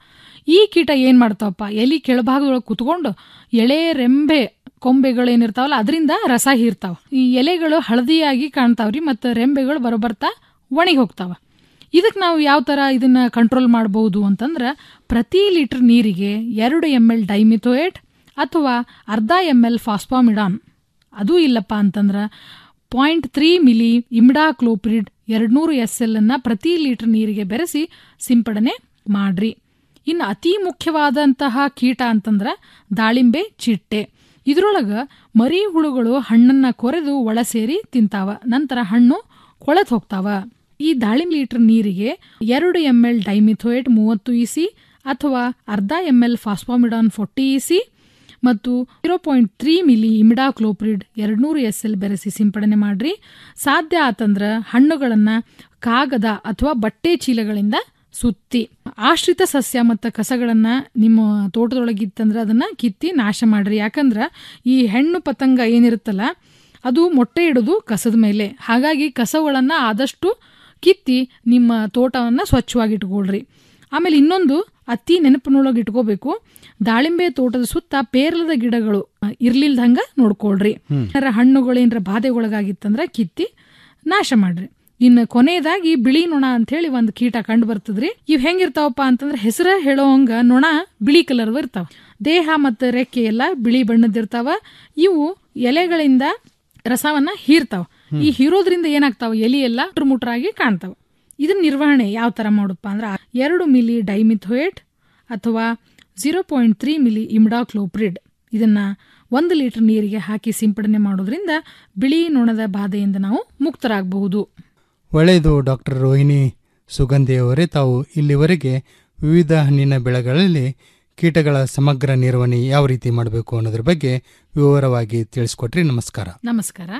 ಈ ಕೀಟ ಏನ್ ಮಾಡ್ತಾವಪ್ಪ ಎಲಿ ಕೆಳಭಾಗದೊಳಗೆ ಕುತ್ಕೊಂಡು ಎಳೆ ರೆಂಬೆ ಕೊಂಬೆಗಳೇನಿರ್ತಾವಲ್ಲ ಅದರಿಂದ ರಸ ಹೀರ್ತಾವ ಈ ಎಲೆಗಳು ಹಳದಿಯಾಗಿ ಕಾಣ್ತಾವ್ರಿ ಮತ್ತು ರೆಂಬೆಗಳು ಬರೋಬರ್ತಾ ಒಣಗಿ ಹೋಗ್ತಾವ ಇದಕ್ಕೆ ನಾವು ಯಾವ ಥರ ಇದನ್ನ ಕಂಟ್ರೋಲ್ ಮಾಡ್ಬೋದು ಅಂತಂದ್ರೆ ಪ್ರತಿ ಲೀಟರ್ ನೀರಿಗೆ ಎರಡು ಎಮ್ ಎಲ್ ಡೈಮಿಥೋಯೇಟ್ ಅಥವಾ ಅರ್ಧ ಎಮ್ ಎಲ್ ಫಾಸ್ಫಾಮಿಡಾನ್ ಅದೂ ಇಲ್ಲಪ್ಪ ಅಂತಂದ್ರೆ point three milli imidacloprid ಎರಡ್ನೂರು ಎಸ್ ಎಲ್ ಅನ್ನ ಪ್ರತಿ ಲೀಟರ್ ನೀರಿಗೆ ಬೆರೆಸಿ ಸಿಂಪಡಣೆ ಮಾಡ್ರಿ ಇನ್ನು ಅತಿ ಮುಖ್ಯವಾದಂತಹ ಕೀಟ ಅಂತಂದ್ರೆ ದಾಳಿಂಬೆ ಚಿಟ್ಟೆ ಇದ್ರೊಳಗೆ ಮರಿ ಹುಳುಗಳು ಹಣ್ಣನ್ನ ಕೊರೆದು ಒಳ ಸೇರಿ ತಿಂತಾವ ನಂತರ ಹಣ್ಣು ಕೊಳೆತು ಹೋಗ್ತಾವ ಈ ದಾಳಿಂಬೆ ಲೀಟರ್ ನೀರಿಗೆ ಎರಡು ಎಮ್ ಎಲ್ ಡೈಮಿಥೋಯೇಟ್ ಮೂವತ್ತು ಇಸಿ ಅಥವಾ ಅರ್ಧ M L phosphamidon forty EC ಮತ್ತು zero point three milli imidacloprid ಎರಡ್ನೂರು ಎಸ್ ಎಲ್ ಬೆರೆಸಿ ಸಿಂಪಡಣೆ ಮಾಡ್ರಿ ಸಾಧ್ಯ ಆತಂದ್ರೆ ಹಣ್ಣುಗಳನ್ನು ಕಾಗದ ಅಥವಾ ಬಟ್ಟೆ ಚೀಲಗಳಿಂದ ಸುತ್ತಿ ಆಶ್ರಿತ ಸಸ್ಯ ಮತ್ತು ಕಸಗಳನ್ನು ನಿಮ್ಮ ತೋಟದೊಳಗಿತ್ತಂದ್ರೆ ಅದನ್ನ ಕಿತ್ತಿ ನಾಶ ಮಾಡ್ರಿ ಯಾಕಂದ್ರೆ ಈ ಹೆಣ್ಣು ಪತಂಗ ಏನಿರುತ್ತಲ್ಲ ಅದು ಮೊಟ್ಟೆ ಇಡೋದು ಕಸದ ಮೇಲೆ ಹಾಗಾಗಿ ಕಸಗಳನ್ನು ಆದಷ್ಟು ಕಿತ್ತಿ ನಿಮ್ಮ ತೋಟವನ್ನು ಸ್ವಚ್ಛವಾಗಿ ಇಟ್ಕೊಳ್ರಿ ಆಮೇಲೆ ಇನ್ನೊಂದು ಅತಿ ನೆನಪಿನೊಳಗೆ ಇಟ್ಕೋಬೇಕು ದಾಳಿಂಬೆ ತೋಟದ ಸುತ್ತ ಪೇರ್ಲದ ಗಿಡಗಳು ಇರ್ಲಿಲ್ದಂಗ ನೋಡ್ಕೊಳ್ರಿ ಏನಾರ ಹಣ್ಣುಗಳು ಏನಾರ ಬಾಧೆಗೊಳಗಾಗಿತ್ತಂದ್ರೆ ಕಿತ್ತಿ ನಾಶ ಮಾಡ್ರಿ ಇನ್ನು ಕೊನೆಯದಾಗಿ ಬಿಳಿ ನೊಣ ಅಂತ ಹೇಳಿ ಒಂದು ಕೀಟ ಕಂಡು ಬರ್ತದ್ರಿ ಇವ್ ಹೆಂಗಿರ್ತಾವಪ್ಪ ಅಂತಂದ್ರೆ ಹೆಸರ ಹೇಳೋವಂಗ ನೊಣ ಬಿಳಿ ಕಲರ್ ಇರ್ತಾವ ದೇಹ ಮತ್ತು ರೆಕ್ಕೆ ಎಲ್ಲ ಬಿಳಿ ಬಣ್ಣದಿರ್ತಾವ ಇವು ಎಲೆಗಳಿಂದ ರಸವನ್ನ ಹೀರ್ತಾವ ಈ ಹೀರೋದ್ರಿಂದ ಏನಾಗ್ತಾವ ಎಲಿ ಎಲ್ಲ ಮುಟ್ರಾಗಿ ಕಾಣ್ತಾವ ಇದನ್ನ ನಿರ್ವಹಣೆ ಯಾವ ತರ ಮಾಡುತ್ತಪ್ಪ ಅಂದ್ರೆ ಎರಡು ಮಿಲಿ ಡೈಮಿಥೋಯೇಟ್ ಅಥವಾ zero point three milli imidacloprid ಇದನ್ನ ಒಂದು ಲೀಟರ್ ನೀರಿಗೆ ಹಾಕಿ ಸಿಂಪಡಣೆ ಮಾಡೋದ್ರಿಂದ ಬಿಳಿ ನೊಣದ ಬಾಧೆಯಿಂದ ನಾವು ಮುಕ್ತರಾಗಬಹುದು ಒಳ್ಳೆಯದು ಡಾಕ್ಟರ್ ರೋಹಿಣಿ ಸುಗಂಧಿಯವರೇ ತಾವು ಇಲ್ಲಿವರೆಗೆ ವಿವಿಧ ಹಣ್ಣಿನ ಬೆಳೆಗಳಲ್ಲಿ ಕೀಟಗಳ ಸಮಗ್ರ ನಿರ್ವಹಣೆ ಯಾವ ರೀತಿ ಮಾಡಬೇಕು ಅನ್ನೋದ್ರ ಬಗ್ಗೆ ವಿವರವಾಗಿ ತಿಳಿಸ್ಕೊಟ್ರಿ ನಮಸ್ಕಾರ ನಮಸ್ಕಾರ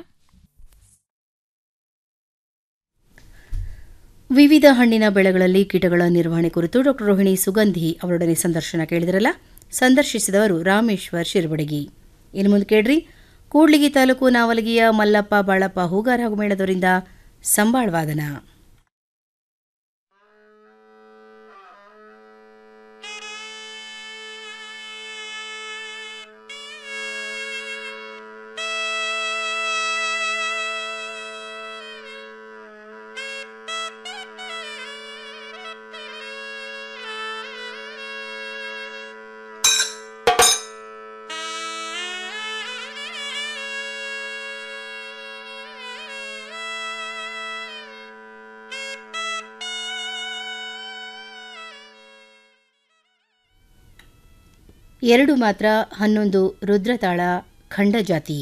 ವಿವಿಧ ಹಣ್ಣಿನ ಬೆಳೆಗಳಲ್ಲಿ ಕೀಟಗಳ ನಿರ್ವಹಣೆ ಕುರಿತು ಡಾಕ್ಟರ್ ರೋಹಿಣಿ ಸುಗಂಧಿ ಅವರೊಡನೆ ಸಂದರ್ಶನ ಕೇಳಿದ್ರಲ್ಲ ಸಂದರ್ಶಿಸಿದವರು ರಾಮೇಶ್ವರ್ ಶಿರ್ಬಡಗಿ ಇನ್ನು ಮುಂದೆ ಕೇಳ್ರಿ ಕೂಡ್ಲಿಗಿ ತಾಲೂಕು ನಾವಲಗಿಯ ಮಲ್ಲಪ್ಪ ಬಾಳಪ್ಪ ಹೂಗಾರ ಹಾಗೂ ಮೇಳದವರಿಂದ ಸಂಬಾಳ್ವಾದನ ಎರಡು ಮಾತ್ರ ಹನ್ನೊಂದು ರುದ್ರತಾಳ ಖಂಡಜಾತಿ